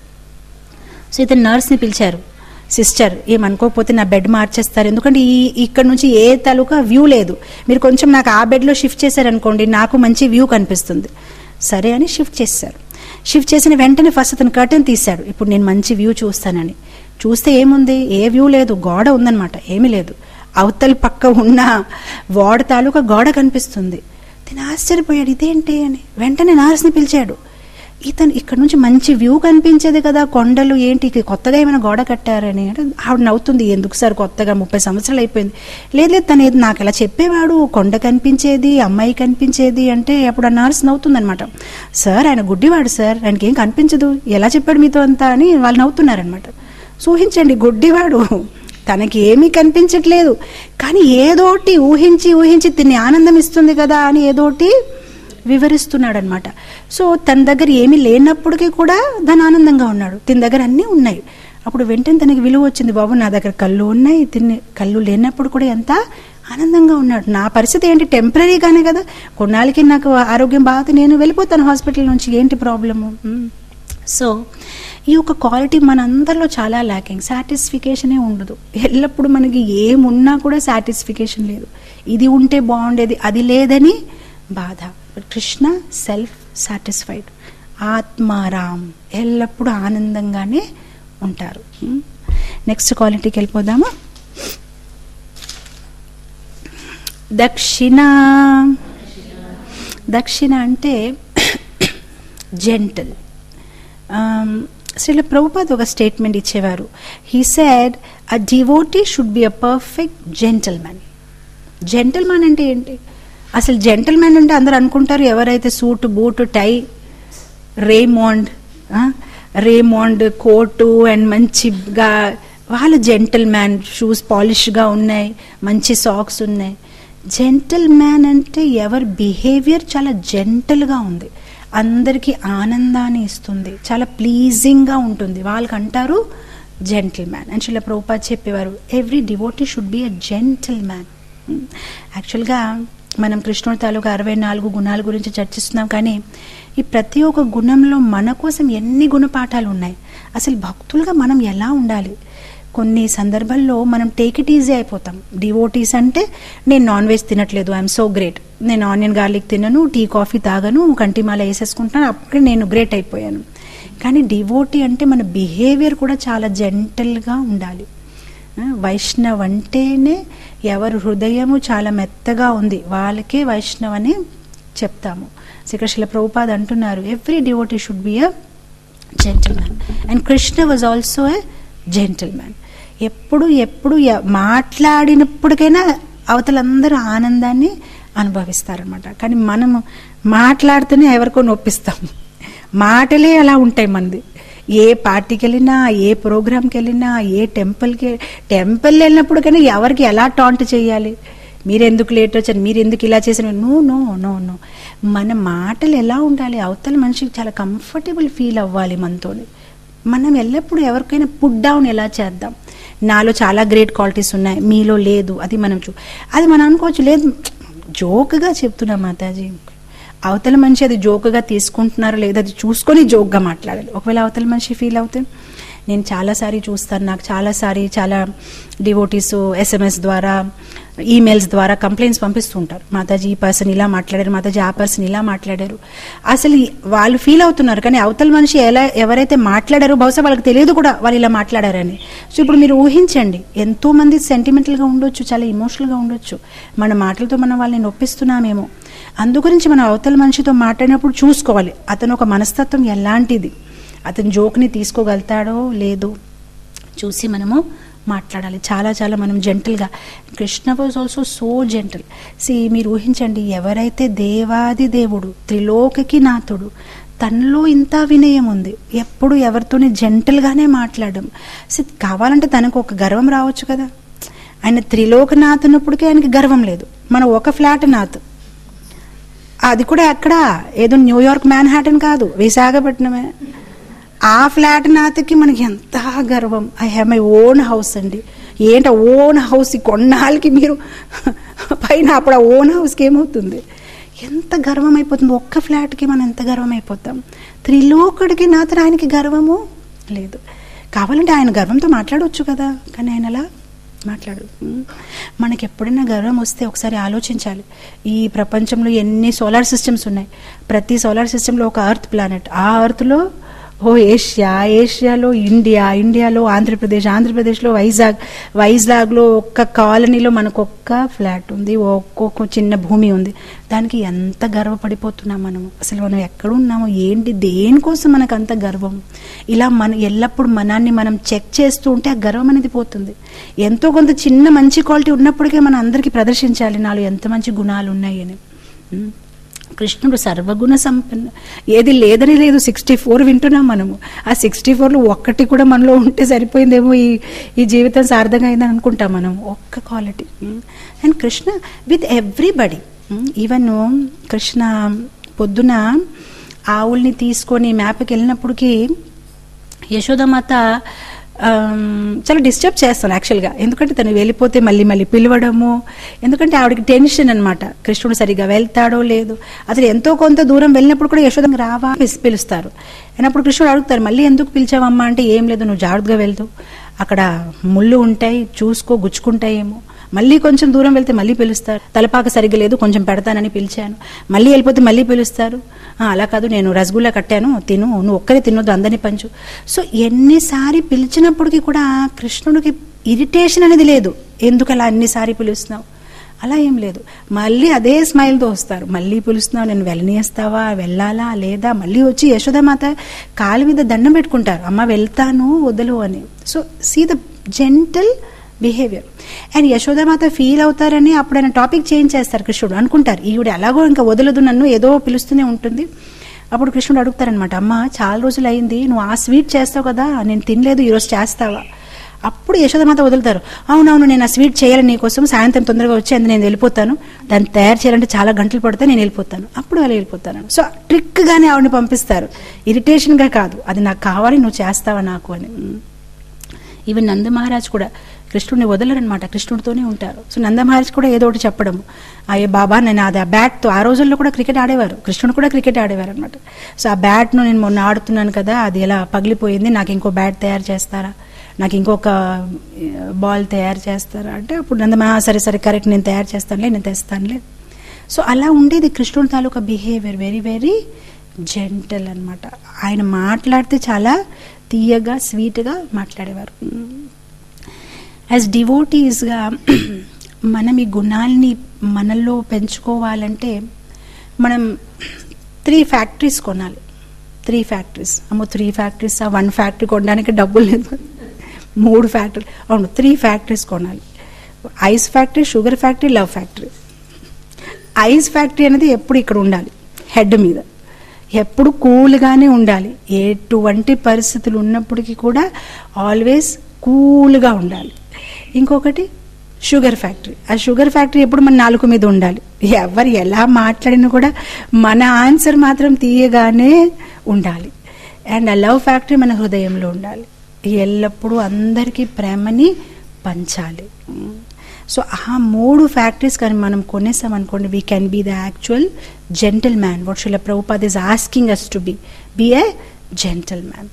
సో ఇతను నర్స్ని పిలిచారు సిస్టర్ ఏమనుకోకపోతే నా బెడ్ మార్చేస్తారు ఎందుకంటే ఈ ఇక్కడ నుంచి ఏ తాలూకా వ్యూ లేదు మీరు కొంచెం నాకు ఆ బెడ్లో షిఫ్ట్ చేశారనుకోండి నాకు మంచి వ్యూ కనిపిస్తుంది సరే అని షిఫ్ట్ చేశారు షిఫ్ట్ చేసిన వెంటనే ఫస్ట్ అతను కర్టెన్ తీశాడు ఇప్పుడు నేను మంచి వ్యూ చూస్తానని చూస్తే ఏముంది ఏ వ్యూ లేదు గోడ ఉందన్నమాట ఏమీ లేదు అవతల పక్క ఉన్న వాడ తాలూకా గోడ కనిపిస్తుంది తిని ఆశ్చర్యపోయాడు ఇదేంటి అని వెంటనే నర్స్ని పిలిచాడు ఇతను ఇక్కడ నుంచి మంచి వ్యూ కనిపించేది కదా కొండలు ఏంటి ఇక కొత్తగా ఏమైనా గోడ కట్టారని అంటే ఆవిడ నవ్వుతుంది ఎందుకు సార్ కొత్తగా ముప్పై సంవత్సరాలు అయిపోయింది లేదు లేదు తను ఏది నాకు ఇలా చెప్పేవాడు కొండ కనిపించేది అమ్మాయి కనిపించేది అంటే అప్పుడు ఆ నర్స్ నవ్వుతుంది అనమాట సార్ ఆయన గుడ్డివాడు సార్ ఆయనకి ఏం కనిపించదు ఎలా చెప్పాడు మీతో అంతా అని వాళ్ళు నవ్వుతున్నారనమాట ఊహించండి గుడ్డివాడు తనకి ఏమీ కనిపించట్లేదు కానీ ఏదోటి ఊహించి ఊహించి తిని ఆనందం ఇస్తుంది కదా అని ఏదోటి వివరిస్తున్నాడు అనమాట సో తన దగ్గర ఏమీ లేనప్పటికీ కూడా దాని ఆనందంగా ఉన్నాడు తిన దగ్గర అన్నీ ఉన్నాయి అప్పుడు వెంటనే తనకి విలువ వచ్చింది బాబు నా దగ్గర కళ్ళు ఉన్నాయి తిని కళ్ళు లేనప్పుడు కూడా ఎంత ఆనందంగా ఉన్నాడు నా పరిస్థితి ఏంటి టెంపరీగానే కదా కొన్నాళ్ళకి నాకు ఆరోగ్యం బాగా నేను వెళ్ళిపోతాను హాస్పిటల్ నుంచి ఏంటి ప్రాబ్లము మ్. సో ఈ యొక్క క్వాలిటీ మనందరిలో చాలా ల్యాకింగ్ సాటిస్ఫికేషనే ఉండదు ఎల్లప్పుడు మనకి ఏమున్నా కూడా సాటిస్ఫికేషన్ లేదు ఇది ఉంటే బాగుండేది అది లేదని బాధ కృష్ణ సెల్ఫ్ సాటిస్ఫైడ్ ఆత్మారాం ఎల్లప్పుడూ ఆనందంగానే ఉంటారు నెక్స్ట్ క్వాలిటీకి వెళ్ళిపోదామా దక్షిణ దక్షిణ అంటే జెంటల్ శ్రీల ప్రభుపాద్ ఒక స్టేట్మెంట్ ఇచ్చేవారు he said a devotee should be a perfect gentlemen gentlemen అంటే ఏంటి అసలు జెంటల్మెన్ అంటే అందరూ అనుకుంటారు ఎవరైతే suit boot tie Raymond Raymond coat and మంచిగా వాళ్ళు జెంటల్ మ్యాన్ షూస్ పాలిష్గా ఉన్నాయి మంచి సాక్స్ ఉన్నాయి జెంటల్ మ్యాన్ అంటే ఎవరి బిహేవియర్ చాలా జెంటల్గా ఉంది అందరికీ ఆనందాన్ని ఇస్తుంది చాలా ప్లీజింగ్గా ఉంటుంది వాళ్ళకి అంటారు జెంటిల్ మ్యాన్ అండ్ చిల్ల ప్రభుపాద్ చెప్పేవారు every devotee should be a gentleman యాక్చువల్గా మనం కృష్ణుడి తాలూకు అరవై నాలుగు గుణాల గురించి చర్చిస్తున్నాం కానీ ఈ ప్రతి ఒక్క గుణంలో మన కోసం ఎన్ని గుణపాఠాలు ఉన్నాయి అసలు భక్తులుగా మనం ఎలా ఉండాలి కొన్ని సందర్భాల్లో మనం టేక్ ఇట్ ఈజీ అయిపోతాం డివోటీస్ అంటే నేను నాన్ వెజ్ తినట్లేదు ఐఎమ్ సో గ్రేట్ నేను ఆనియన్ గార్లిక్ తినను టీ కాఫీ తాగను కంటిమాల వేసేసుకుంటాను అప్పుడే నేను గ్రేట్ అయిపోయాను కానీ డివోటీ అంటే మన బిహేవియర్ కూడా చాలా జెంటల్గా ఉండాలి ఆ, వైష్ణవ్ అంటేనే ఎవరి హృదయము చాలా మెత్తగా ఉంది వాళ్ళకే వైష్ణవ్ అని చెప్తాము శ్రీకృష్ణ ప్రభుపాద్ అంటున్నారు every devotee should be a gentleman and Krishna was also a gentleman ఎప్పుడు ఎప్పుడు ఎ- మాట్లాడినప్పటికైనా అవతలందరూ ఆనందాన్ని అనుభవిస్తారనమాట కానీ మనము మాట్లాడితేనే ఎవరికో నొప్పిస్తాం మాటలే అలా ఉంటాయి మంది ఏ పార్టీకి వెళ్ళినా ఏ ప్రోగ్రామ్కి వెళ్ళినా ఏ టెంపుల్కి టెంపుల్ వెళ్ళినప్పుడు కానీ ఎవరికి ఎలా టాంట్ చేయాలి మీరు ఎందుకు లేట్ వచ్చారు మీరు ఎందుకు ఇలా చేసిన నో నో నో నో మన మాటలు ఎలా ఉండాలి అవతల మనిషికి చాలా కంఫర్టబుల్ ఫీల్ అవ్వాలి మనతోని మనం ఎల్లప్పుడూ ఎవరికైనా పుట్ డౌన్ ఎలా చేద్దాం నాలో చాలా గ్రేట్ క్వాలిటీస్ ఉన్నాయి మీలో లేదు అది మనం చూ అది మనం అనుకోవచ్చు లేదు జోక్గా చెప్తున్నా మాతాజీ అవతల మనిషి అది జోక్గా తీసుకుంటున్నారో లేదో అది చూసుకొని జోక్గా మాట్లాడాలి ఒకవేళ అవతల మనిషి ఫీల్ అవుతే నేను చాలాసారి చూస్తాను నాకు చాలాసారి చాలా డివోటీస్ ఎస్ఎంఎస్ ద్వారా ఈమెయిల్స్ ద్వారా కంప్లైంట్స్ పంపిస్తూ ఉంటారు మాతాజీ ఈ పర్సన్ ఇలా మాట్లాడారు మాతాజీ ఆ పర్సన్ ఇలా మాట్లాడారు అసలు ఈ- వాళ్ళు ఫీల్ అవుతున్నారు కానీ అవతల మనిషి ఎలా ఎవరైతే మాట్లాడారో బహుశా వాళ్ళకి తెలియదు కూడా వాళ్ళు ఇలా మాట్లాడారని సో ఇప్పుడు మీరు ఊహించండి ఎంతో మంది సెంటిమెంటల్గా ఉండొచ్చు చాలా ఇమోషనల్గా ఉండొచ్చు మన మాటలతో మనం వాళ్ళని నొప్పిస్తున్నామేమో అందు గురించి మనం అవతల మనిషితో మాట్లాడినప్పుడు చూసుకోవాలి అతను ఒక మనస్తత్వం ఎలాంటిది అతను జోక్ని తీసుకోగలుగుతాడో లేదో చూసి మనము మాట్లాడాలి చాలా చాలా మనం జెంటల్గా Krishna was also so gentle see మీరు ఊహించండి ఎవరైతే దేవాది దేవుడు త్రిలోకకి నాథుడు తనలో ఇంత వినయం ఉంది ఎప్పుడు ఎవరితోని జెంటల్గానే మాట్లాడడం సి కావాలంటే తనకు ఒక గర్వం రావచ్చు కదా ఆయన త్రిలోకనాథ్ ఉన్నప్పటికీ ఆయనకి గర్వం లేదు మన ఒక ఫ్లాట్ నాథ్ అది కూడా ఎక్కడ ఏదో న్యూయార్క్ మ్యాన్ హ్యాటన్ కాదు విశాఖపట్నమే ఆ ఫ్లాట్ నాతకి మనకి ఎంత గర్వం I have my own house అండి ఏంట ఓన్ హౌస్ కొన్నాళ్ళకి మీరు పైన అప్పుడు ఆ ఓన్ హౌస్కి ఏమవుతుంది ఎంత గర్వం అయిపోతుంది ఒక్క ఫ్లాట్కి మనం ఎంత గర్వం అయిపోతాం త్రిలోకుడికి నాతో ఆయనకి గర్వము లేదు కావాలంటే ఆయన గర్వంతో మాట్లాడవచ్చు కదా కానీ ఆయన అలా మాట్లాడు ఉమ్. మనకి ఎప్పుడైనా గర్వం వస్తే ఒకసారి ఆలోచించాలి ఈ ప్రపంచంలో ఎన్ని సోలార్ సిస్టమ్స్ ఉన్నాయి ప్రతి సోలార్ సిస్టంలో ఒక అర్త్ ప్లానెట్ ఆ అర్త్లో ఓ ఏషియా ఏషియాలో ఇండియా ఇండియాలో ఆంధ్రప్రదేశ్ ఆంధ్రప్రదేశ్లో వైజాగ్ వైజాగ్లో ఒక్క కాలనీలో మనకు ఒక్క ఫ్లాట్ ఉంది ఒక్కొక్క చిన్న భూమి ఉంది దానికి ఎంత గర్వపడిపోతున్నాం మనము అసలు మనం ఎక్కడున్నాము ఏంటి దేనికోసం మనకు అంత గర్వం ఇలా మన ఎల్లప్పుడు మనాన్ని మనం చెక్ చేస్తూ ఉంటే ఆ గర్వం అనేది పోతుంది ఎంతో కొంత చిన్న మంచి క్వాలిటీ ఉన్నప్పటికీ మనం అందరికీ ప్రదర్శించాలి నాలో ఎంత మంచి గుణాలు ఉన్నాయని ఉమ్. కృష్ణుడు సర్వగుణ సంపన్న ఏది లేదని లేదు సిక్స్టీ ఫోర్ వింటున్నాం మనము ఆ సిక్స్టీ ఫోర్లో ఒక్కటి కూడా మనలో ఉంటే సరిపోయిందేమో ఈ ఈ జీవితం సార్థంగా అయిందని అనుకుంటాం మనం ఒక్క quality and Krishna with everybody even Krishna పొద్దున ఆవుల్ని తీసుకొని మ్యాప్కి వెళ్ళినప్పటికీ యశోదమాత ఆమ్, చాలా డిస్టర్బ్ చేస్తాను యాక్చువల్గా ఎందుకంటే తను వెళ్ళిపోతే మళ్ళీ మళ్ళీ పిలవడము ఎందుకంటే ఆవిడకి టెన్షన్ అనమాట కృష్ణుడు సరిగా వెళ్తాడో లేదు అసలు ఎంతో కొంత దూరం వెళ్ళినప్పుడు కూడా యశోద రావా పిలిచి పిలుస్తారు అయినప్పుడు కృష్ణుడు అడుగుతారు మళ్ళీ ఎందుకు పిలిచావమ్మా అంటే ఏం లేదు నువ్వు జాగ్రత్తగా వెళ్తూ అక్కడ ముళ్ళు ఉంటాయి చూసుకో గుచ్చుకుంటాయేమో మళ్ళీ కొంచెం దూరం వెళ్తే మళ్ళీ పిలుస్తారు తలపాక సరిగ్గా లేదు కొంచెం పెడతానని పిలిచాను మళ్ళీ వెళ్ళిపోతే మళ్ళీ పిలుస్తారు "ఆ, అలా కాదు నేను రసగుల్లా కట్టాను తిను నువ్వు ఒక్కరే తినొద్దు అందరినీ పంచు సో ఎన్నిసారి పిలిచినప్పటికీ కూడా కృష్ణుడికి ఇరిటేషన్ అనేది లేదు ఎందుకు అలా అన్నిసారి పిలుస్తున్నావు అలా ఏం లేదు మళ్ళీ అదే స్మైల్తో వస్తారు మళ్ళీ పిలుస్తున్నావు నేను వెళ్ళనిస్తావా వెళ్ళాలా లేదా మళ్ళీ వచ్చి యశోదమాత కాలు మీద దండం పెట్టుకుంటారు అమ్మ వెళ్తాను వదలు అని so see the gentle behaviour and Yashodamata feel అవుతారని అప్పుడు ఆయన టాపిక్ చేంజ్ చేస్తారు కృష్ణుడు అనుకుంటారు ఈవిడ ఎలాగో ఇంకా వదలదు నన్ను ఏదో పిలుస్తూనే ఉంటుంది అప్పుడు కృష్ణుడు అడుగుతారనమాట అమ్మ చాలా రోజులు అయింది నువ్వు ఆ స్వీట్ చేస్తావు కదా నేను తినలేదు ఈరోజు చేస్తావా అప్పుడు యశోదమాత వదులుతారు అవునవును నేను ఆ స్వీట్ చేయాలి నీకోసం సాయంత్రం తొందరగా వచ్చి అందు నేను వెళ్ళిపోతాను దాన్ని తయారు చేయాలంటే చాలా గంటలు పడితే నేను వెళ్ళిపోతాను అప్పుడు వాళ్ళు వెళ్ళిపోతాను సో ట్రిక్గానే ఆవిడని పంపిస్తారు ఇరిటేషన్గా కాదు అది నాకు కావాలి నువ్వు చేస్తావా నాకు అని ఈవెన్ నంద మహారాజ్ కూడా కృష్ణుడిని వదలరనమాట కృష్ణుడితోనే ఉంటారు సో నంద మహారాజ్ కూడా ఏదో ఒకటి చెప్పడం అయ్యే బాబా నేను అది ఆ బ్యాట్తో ఆ రోజుల్లో కూడా క్రికెట్ ఆడేవారు కృష్ణుడు కూడా క్రికెట్ ఆడేవారు అనమాట సో ఆ బ్యాట్ను నేను మొన్న ఆడుతున్నాను కదా అది ఎలా పగిలిపోయింది నాకు ఇంకో బ్యాట్ తయారు చేస్తారా నాకు ఇంకొక బాల్ తయారు చేస్తారా అంటే అప్పుడు నందమా సరే సరే కరెక్ట్ నేను తయారు చేస్తానులే నేను తెస్తానులే సో అలా ఉండేది కృష్ణుడి తాలూకా బిహేవియర్ వెరీ వెరీ జెంటల్ అన్నమాట ఆయన మాట్లాడితే చాలా తీయగా స్వీట్గా మాట్లాడేవారు యాజ్ డివోటీస్గా మనం ఈ గుణాల్ని మనలో పెంచుకోవాలంటే మనం త్రీ ఫ్యాక్టరీస్ కొనాలి త్రీ ఫ్యాక్టరీస్ అమ్మో త్రీ ఫ్యాక్టరీస్ వన్ ఫ్యాక్టరీ కొనడానికి డబ్బులు లేదు మూడు ఫ్యాక్టరీ అవును త్రీ ఫ్యాక్టరీస్ కొనాలి ice factory sugar factory love factory ice factory అనేది ఎప్పుడు ఇక్కడ ఉండాలి హెడ్ మీద ఎప్పుడు కూల్గానే ఉండాలి ఎటువంటి పరిస్థితులు ఉన్నప్పటికీ కూడా ఆల్వేస్ కూల్గా ఉండాలి ఇంకొకటి షుగర్ ఫ్యాక్టరీ ఆ షుగర్ ఫ్యాక్టరీ ఎప్పుడు మన నాలుగు మీద ఉండాలి ఎవరు ఎలా మాట్లాడినా కూడా మన ఆన్సర్ మాత్రం తీయగానే ఉండాలి అండ్ ఆ లవ్ ఫ్యాక్టరీ మన హృదయంలో ఉండాలి ఎల్లప్పుడూ అందరికీ ప్రేమని పంచాలి సో ఆ మూడు ఫ్యాక్టరీస్ కానీ మనం కొనేసాం అనుకోండి we can be the actual gentleman what should Prabhupad is asking us to be be a gentleman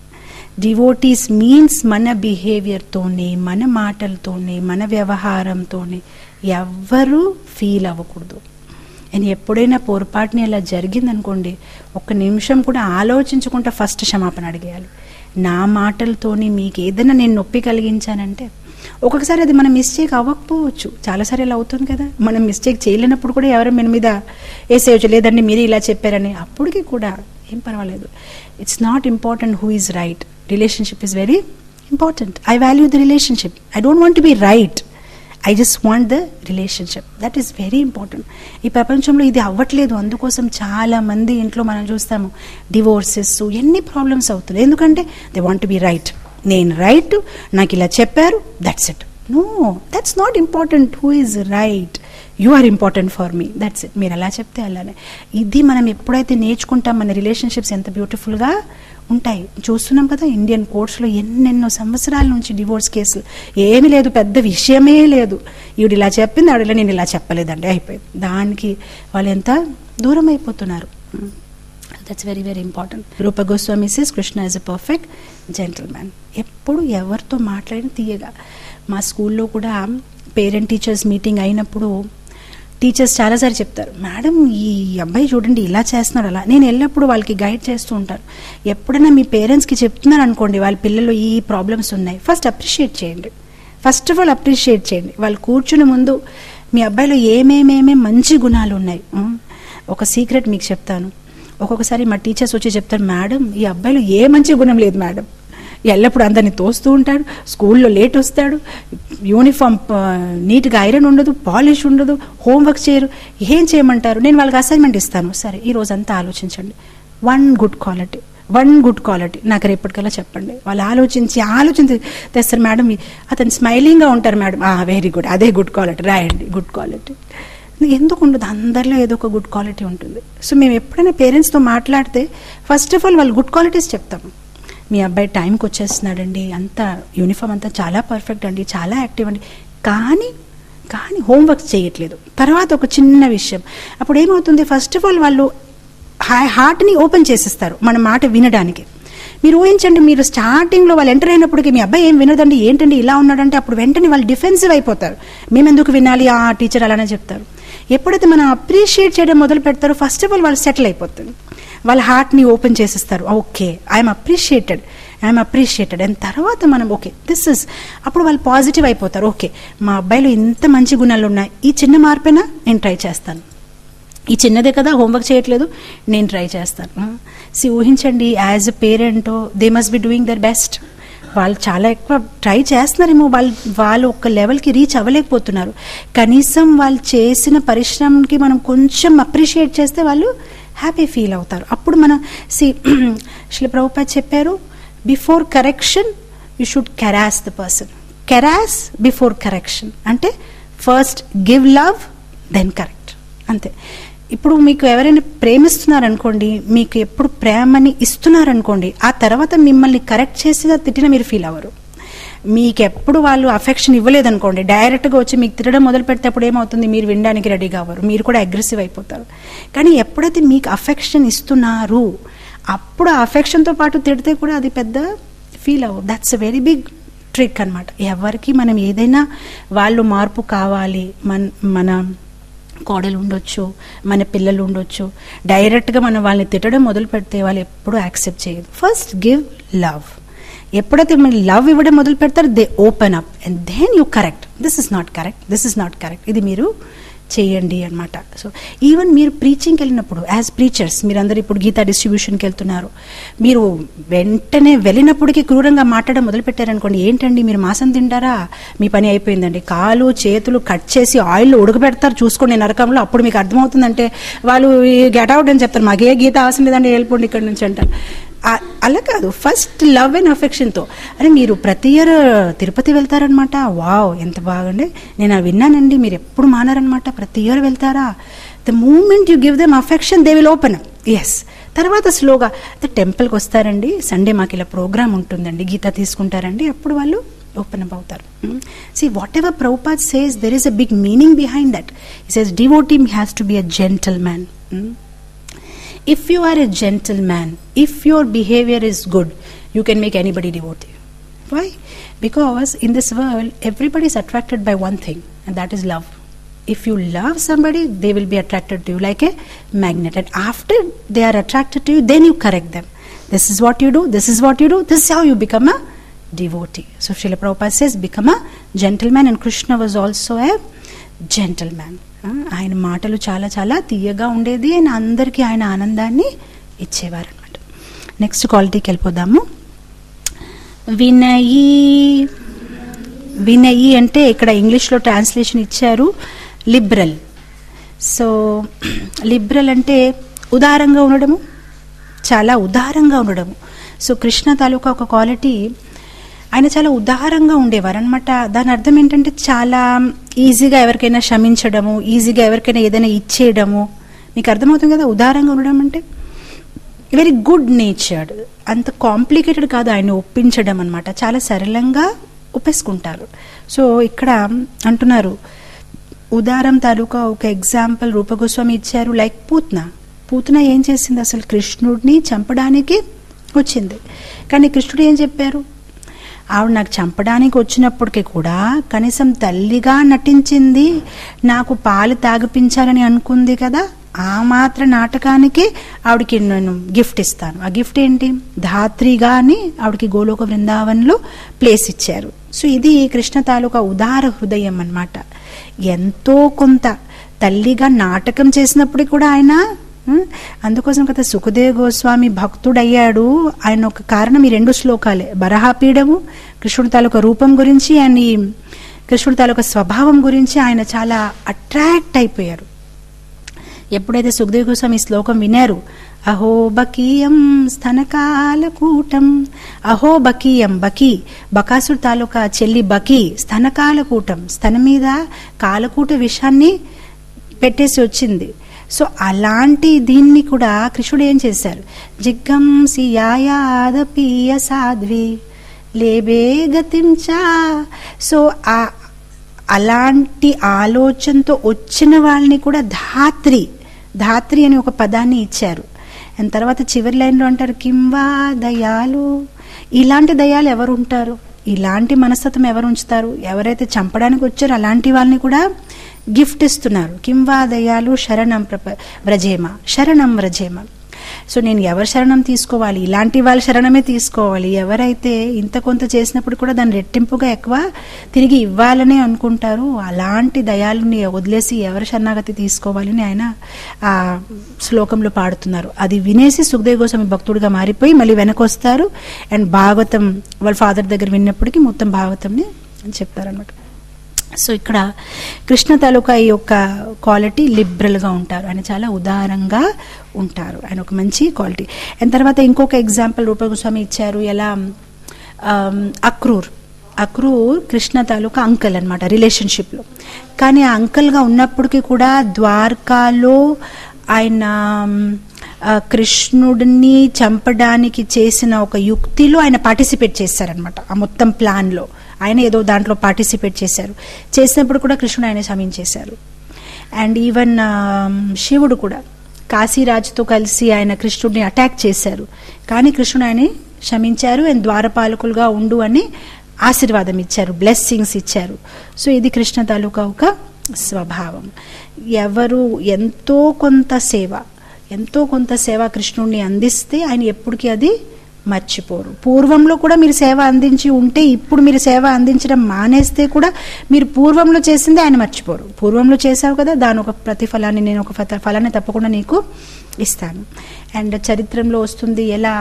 devotees means మన బిహేవియర్తోనే మన మాటలతోనే మన వ్యవహారంతోనే ఎవ్వరూ ఫీల్ అవ్వకూడదు అండ్ ఎప్పుడైనా పొరపాటుని అలా జరిగిందనుకోండి ఒక్క నిమిషం కూడా ఆలోచించకుండా ఫస్ట్ క్షమాపణ అడిగేయాలి నా మాటలతోని మీకు ఏదైనా నేను నొప్పి కలిగించానంటే ఒక్కొక్కసారి అది మన మిస్టేక్ అవ్వకపోవచ్చు చాలాసార్లు ఇలా అవుతుంది కదా మనం మిస్టేక్ చేయలేనప్పుడు కూడా ఎవరు మన మీద వేసేయచ్చు లేదండి మీరు ఇలా చెప్పారని అప్పటికి కూడా ఏం పర్వాలేదు it's not important who is right relationship is very important I value the relationship I don't want to be right I just want the relationship that is very important ఈ ప్రపంచంలో ఇది అవ్వట్లేదు అందుకోసం చాలా మంది ఇంట్లో మనం చూస్తాము డివోర్సెస్ ఎన్ని ప్రాబ్లమ్స్ అవుతున్నాయి ఎందుకంటే దే వాంట్ బి రైట్ నేను రైట్ నాకు ఇలా చెప్పారు that's it no that's not important who is right you are important for me that's it మీరు ఎలా చెప్తే అలానే ఇది మనం ఎప్పుడైతే నేర్చుకుంటాం మన రిలేషన్షిప్స్ ఎంత బ్యూటిఫుల్గా ఉంటాయి చూస్తున్నాం కదా ఇండియన్ కోర్ట్స్లో ఎన్నెన్నో సంవత్సరాల నుంచి డివోర్స్ కేసులు ఏమీ లేదు పెద్ద విషయమే లేదు ఈవిడ ఇలా చెప్పింది ఆవిడ నేను ఇలా చెప్పలేదండి అయిపోయింది దానికి వాళ్ళు ఎంత దూరం అయిపోతున్నారు that's very very important Rupa Goswami says Krishna is a perfect gentleman ఎప్పుడు ఎవరితో మాట్లాడిన తీయగా మా స్కూల్లో కూడా పేరెంట్ టీచర్స్ మీటింగ్ అయినప్పుడు టీచర్స్ చాలాసార్లు చెప్తారు మేడం ఈ అబ్బాయి చూడండి ఇలా చేస్తున్నాడు అలా నేను ఎల్లప్పుడు వాళ్ళకి గైడ్ చేస్తూ ఉంటాను ఎప్పుడైనా మీ పేరెంట్స్కి చెప్తున్నారు అనుకోండి వాళ్ళ పిల్లలు ఈ ప్రాబ్లమ్స్ ఉన్నాయి ఫస్ట్ అప్రిషియేట్ చేయండి ఫస్ట్ ఆఫ్ ఆల్ అప్రిషియేట్ చేయండి వాళ్ళు కూర్చుని ముందు మీ అబ్బాయిలో ఏమేమేమే మంచి గుణాలు ఉన్నాయి ఉం? ఒక సీక్రెట్ మీకు చెప్తాను ఒక్కొక్కసారి మా టీచర్స్ వచ్చి చెప్తారు మేడం ఈ అబ్బాయిలో ఏ మంచి గుణం లేదు మేడం ఎల్లప్పుడు అందరిని తోస్తూ ఉంటాడు స్కూల్లో లేట్ వస్తాడు యూనిఫామ్ నీట్గా ఐరన్ ఉండదు పాలిష్ ఉండదు హోంవర్క్ చేయరు ఏం చేయమంటారు నేను వాళ్ళకి అసైన్మెంట్ ఇస్తాను సరే ఈ రోజంతా ఆలోచించండి one good quality one good quality నాకు రేపటికల్లా చెప్పండి వాళ్ళు ఆలోచించి ఆలోచించి తెస్తారు మేడం అతను స్మైలింగ్గా ఉంటారు మేడం వెరీ గుడ్ అదే గుడ్ క్వాలిటీ రాయండి గుడ్ క్వాలిటీ ఎందుకు ఉండదు అందరిలో ఏదో ఒక గుడ్ క్వాలిటీ ఉంటుంది సో మేము ఎప్పుడైనా పేరెంట్స్తో మాట్లాడితే ఫస్ట్ ఆఫ్ ఆల్ వాళ్ళు గుడ్ క్వాలిటీస్ చెప్తాము మీ అబ్బాయి టైంకి వచ్చేస్తున్నాడండి అంతా యూనిఫామ్ అంతా చాలా పర్ఫెక్ట్ అండి చాలా యాక్టివ్ అండి కానీ కానీ హోంవర్క్ చేయట్లేదు తర్వాత ఒక చిన్న విషయం అప్పుడు ఏమవుతుంది ఫస్ట్ ఆఫ్ ఆల్ వాళ్ళు హార్ట్ని ఓపెన్ చేసేస్తారు మన మాట వినడానికి మీరు ఊహించండి మీరు స్టార్టింగ్లో వాళ్ళు ఎంటర్ అయినప్పటికీ మీ అబ్బాయి ఏం వినదండి ఏంటండి ఇలా ఉన్నాడంటే అప్పుడు వెంటనే వాళ్ళు డిఫెన్సివ్ అయిపోతారు మేము ఎందుకు వినాలి ఆ టీచర్ అలానే చెప్తారు ఎప్పుడైతే మనం అప్రిషియేట్ చేయడం మొదలు పెడతారో ఫస్ట్ ఆఫ్ ఆల్ వాళ్ళు సెటిల్ అయిపోతుంది వాళ్ళ హార్ట్ని ఓపెన్ చేసేస్తారు okay I'm appreciated I'm appreciated and తర్వాత మనం ఓకే దిస్ ఇస్ అప్పుడు వాళ్ళు పాజిటివ్ అయిపోతారు ఓకే మా అబ్బాయిలో ఇంత మంచి గుణాలు ఉన్నాయి ఈ చిన్న మార్పైనా నేను ట్రై చేస్తాను ఈ చిన్నదే కదా హోంవర్క్ చేయట్లేదు నేను ట్రై చేస్తాను సి ఊహించండి as a parent they must be doing their best వాళ్ళు చాలా ఎక్కువ ట్రై చేస్తున్నారేమో వాళ్ళు వాళ్ళు ఒక లెవెల్కి రీచ్ అవ్వలేకపోతున్నారు కనీసం వాళ్ళు చేసిన పరిశ్రమకి మనం కొంచెం అప్రిషియేట్ చేస్తే వాళ్ళు హ్యాపీ ఫీల్ అవుతారు అప్పుడు మనం సి శ్రీ ప్రభుపాద్ చెప్పారు before correction you should caress the person caress before correction అంటే first give love then correct అంతే ఇప్పుడు మీకు ఎవరైనా ప్రేమిస్తున్నారనుకోండి మీకు ఎప్పుడు ప్రేమని ఇస్తున్నారనుకోండి ఆ తర్వాత మిమ్మల్ని కరెక్ట్ చేసి తిట్టిన మీరు ఫీల్ అవ్వరు మీకు ఎప్పుడు వాళ్ళు అఫెక్షన్ ఇవ్వలేదనుకోండి డైరెక్ట్గా వచ్చి మీకు తిట్టడం మొదలు పెడితే అప్పుడు ఏమవుతుంది మీరు వినడానికి రెడీగా అవ్వరు మీరు కూడా అగ్రెసివ్ అయిపోతారు కానీ ఎప్పుడైతే మీకు అఫెక్షన్ ఇస్తున్నారు అప్పుడు ఆ అఫెక్షన్తో పాటు తిడితే కూడా అది పెద్ద ఫీల్ అవ్వదు that's a very big trick అనమాట ఎవరికి మనం ఏదైనా వాళ్ళు మార్పు కావాలి మన మన కోడలు ఉండొచ్చు మన పిల్లలు ఉండొచ్చు డైరెక్ట్గా మనం వాళ్ళని తిట్టడం మొదలు పెడితే వాళ్ళు ఎప్పుడూ యాక్సెప్ట్ చేయదు ఫస్ట్ గివ్ లవ్ ఎప్పుడైతే మీరు లవ్ ఇవ్వడం మొదలు పెడతారు they open up and then you correct this is not correct this is not correct ఇది మీరు చేయండి అనమాట సో ఈవెన్ మీరు ప్రీచింగ్కి వెళ్ళినప్పుడు యాజ్ ప్రీచర్స్ మీరందరూ ఇప్పుడు గీతా డిస్ట్రిబ్యూషన్కి వెళ్తున్నారు మీరు వెంటనే వెళ్ళినప్పటికీ క్రూరంగా మాట్లాడడం మొదలు పెట్టారనుకోండి ఏంటండి మీరు మాసం తింటారా మీ పని అయిపోయిందండి కాలు చేతులు కట్ చేసి ఆయిల్ ఉడకబెడతారు చూసుకోండి నరకంలో అప్పుడు మీకు అర్థమవుతుందంటే వాళ్ళు గెట్ అవుట్ అని చెప్తారు మాకే గీత అవసరం లేదండి వెళ్ళిపోండి ఇక్కడ నుంచి అంటారు అలా కాదు ఫస్ట్ లవ్ అండ్ అఫెక్షన్తో అరే మీరు ప్రతి ఇయర్ తిరుపతి వెళ్తారనమాట వావ్ ఎంత బాగుండి నేను అది విన్నానండి మీరు ఎప్పుడు మానారనమాట ప్రతి ఇయర్ వెళ్తారా the moment you give them affection they will open yes తర్వాత స్లోగా టెంపుల్కి వస్తారండి సండే మాకు ఇలా ప్రోగ్రామ్ ఉంటుందండి గీత తీసుకుంటారండి అప్పుడు వాళ్ళు ఓపెన్ అప్ అవుతారు see whatever Prabhupad says there is a big meaning behind that he says devotee has to be a gentleman if you are a gentleman, if your behavior is good, you can make anybody devotee. Why? Because in this world, everybody is attracted by one thing, and that is love. If you love somebody, they will be attracted to you like a magnet. And after they are attracted to you, then you correct them. This is what you do, this is what you do, this is how you become a devotee. So Srila Prabhupada says, become a gentleman, and Krishna was also a gentleman. ఆ, ఆయన మాటలు చాలా చాలా తీయగా ఉండేది ఆయన అందరికీ ఆయన ఆనందాన్ని ఇచ్చేవారు అనమాట నెక్స్ట్ క్వాలిటీకి వెళ్ళిపోదాము వినయి వినయి అంటే ఇక్కడ ఇంగ్లీష్లో ట్రాన్స్లేషన్ ఇచ్చారు లిబరల్ సో లిబరల్ అంటే ఉదారంగా ఉండడము చాలా ఉదారంగా ఉండడము సో కృష్ణ తాలూకా ఒక క్వాలిటీ ఆయన చాలా ఉదారంగా ఉండేవారు అనమాట దాని అర్థం ఏంటంటే చాలా ఈజీగా ఎవరికైనా క్షమించడము ఈజీగా ఎవరికైనా ఏదైనా ఇచ్చేయడము మీకు అర్థమవుతుంది కదా ఉదారంగా ఉండడం అంటే వెరీ గుడ్ నేచర్డ్ అంత కాంప్లికేటెడ్ కాదు ఆయన ఒప్పించడం అనమాట చాలా సరళంగా ఒప్పేసుకుంటారు సో ఇక్కడ అంటున్నారు ఉదారం తాలూకా ఒక ఎగ్జాంపుల్ రూపగోస్వామి ఇచ్చారు లైక్ పూత్న పూత్న ఏం చేసింది అసలు కృష్ణుడిని చంపడానికి వచ్చింది కానీ కృష్ణుడు ఏం చెప్పారు ఆవిడ నాకు చంపడానికి వచ్చినప్పటికీ కూడా కనీసం తల్లిగా నటించింది నాకు పాలు తాగిపించాలని అనుకుంది కదా ఆ మాత్ర నాటకానికి ఆవిడకి నేను గిఫ్ట్ ఇస్తాను ఆ గిఫ్ట్ ఏంటి ధాత్రిగా అని ఆవిడకి గోలోక బృందావన్లో ప్లేస్ ఇచ్చారు సో ఇది కృష్ణ తాలూకా ఉదార హృదయం అన్నమాట ఎంతో కొంత తల్లిగా నాటకం చేసినప్పుడు కూడా ఆయన ఉం, అందుకోసం కదా సుఖదేవ్ గోస్వామి భక్తుడయ్యాడు ఆయన ఒక కారణం ఈ రెండు శ్లోకాలే బరహాపీడము కృష్ణుడి తాలూకా రూపం గురించి అండ్ ఈ కృష్ణుడి తాలూకా స్వభావం గురించి ఆయన చాలా అట్రాక్ట్ అయిపోయారు ఎప్పుడైతే సుఖదేవ్ గోస్వామి ఈ శ్లోకం వినారు అహో బకీయం స్తనకాలకూటం అహో బకీయం బకీ బకాసుడు తాలూకా చెల్లి బకీ స్తనకాలకూటం స్తనం మీద కాలకూట విషాన్ని పెట్టేసి వచ్చింది సో అలాంటి దీన్ని కూడా కృష్ణుడు ఏం చేశారు జిగ్గం సియాయాదపీయ సాధ్వి లేబే గతించా సో ఆ అలాంటి ఆలోచనతో వచ్చిన వాళ్ళని కూడా ధాత్రి ధాత్రి అని ఒక పదాన్ని ఇచ్చారు అండ్ తర్వాత చివరి లైన్లో అంటారు కింవా దయాలు ఇలాంటి దయాలు ఎవరు ఉంటారు ఇలాంటి మనస్తత్వం ఎవరు ఉంచుతారు ఎవరైతే చంపడానికి వచ్చారో అలాంటి వాళ్ళని కూడా గిఫ్ట్ ఇస్తున్నారు కింవా దయాలు శరణం ప్రప వ్రజేమ శరణం వ్రజేమ సో నేను ఎవరి శరణం తీసుకోవాలి ఇలాంటి వాళ్ళ శరణమే తీసుకోవాలి ఎవరైతే ఇంత కొంత చేసినప్పుడు కూడా దాన్ని రెట్టింపుగా ఎక్కువ తిరిగి ఇవ్వాలని అనుకుంటారు అలాంటి దయాలని వదిలేసి ఎవరి శరణాగతి తీసుకోవాలని ఆయన ఆ శ్లోకంలో పాడుతున్నారు అది వినేసి సుఖదేవ్ గోస్వామి భక్తుడిగా మారిపోయి మళ్ళీ వెనకొస్తారు అండ్ భాగవతం వాళ్ళ ఫాదర్ దగ్గర విన్నప్పటికీ మొత్తం భాగవతంని చెప్తారనమాట సో ఇక్కడ కృష్ణ తాలూకా ఈ యొక్క క్వాలిటీ లిబరల్గా ఉంటారు ఆయన చాలా ఉదారంగా ఉంటారు ఆయన ఒక మంచి క్వాలిటీ అండ్ తర్వాత ఇంకొక ఎగ్జాంపుల్ రూపగోస్వామి ఇచ్చారు ఎలా ఆమ్, అక్రూర్ అక్రూర్ కృష్ణ తాలూకా అంకల్ అనమాట రిలేషన్షిప్లో కానీ ఆ అంకల్గా ఉన్నప్పటికీ కూడా ద్వారకాలో ఆయన ఆ, కృష్ణుడిని చంపడానికి చేసిన ఒక యుక్తిలో ఆయన పార్టిసిపేట్ చేశారనమాట ఆ మొత్తం ప్లాన్లో ఆయన ఏదో దాంట్లో పార్టిసిపేట్ చేశారు చేసినప్పుడు కూడా కృష్ణుడు ఆయన క్షమించేశారు అండ్ ఈవెన్ శివుడు కూడా కాశీరాజుతో కలిసి ఆయన కృష్ణుడిని అటాక్ చేశారు కానీ కృష్ణుడు ఆయన క్షమించారు అండ్ ద్వారపాలకులుగా ఉండు అని ఆశీర్వాదం ఇచ్చారు బ్లెస్సింగ్స్ ఇచ్చారు సో ఇది కృష్ణ తాలూకా ఒక స్వభావం ఎవరు ఎంతో కొంత సేవ ఎంతో కొంత సేవ కృష్ణుడిని అందిస్తే ఆయన ఎప్పటికీ అది మర్చిపోరు పూర్వంలో కూడా మీరు సేవ అందించి ఉంటే ఇప్పుడు మీరు సేవ అందించడం మానేస్తే కూడా మీరు పూర్వంలో చేసింది ఆయన మర్చిపోరు పూర్వంలో చేశావు కదా దాని ఒక ప్రతిఫలాన్ని నేను ఒక ఫత- ఫలాన్ని తప్పకుండా నీకు ఇస్తాను అండ్ చరిత్రలో వస్తుంది ఎలా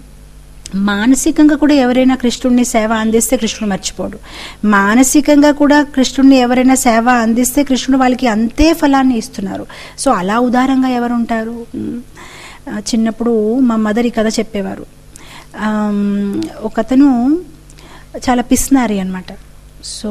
మానసికంగా కూడా ఎవరైనా కృష్ణుడిని సేవ అందిస్తే కృష్ణుడు మర్చిపోడు మానసికంగా కూడా కృష్ణుడిని ఎవరైనా సేవ అందిస్తే కృష్ణుడు వాళ్ళకి అంతే ఫలాన్ని ఇస్తున్నారు సో అలా ఉదారంగా ఎవరు ఉంటారు ఉమ్, ఆ, చిన్నప్పుడు మా మదర్ ఈ కథ చెప్పేవారు ఆమ్, ఒకతను చాలా పిస్నారి అనమాట సో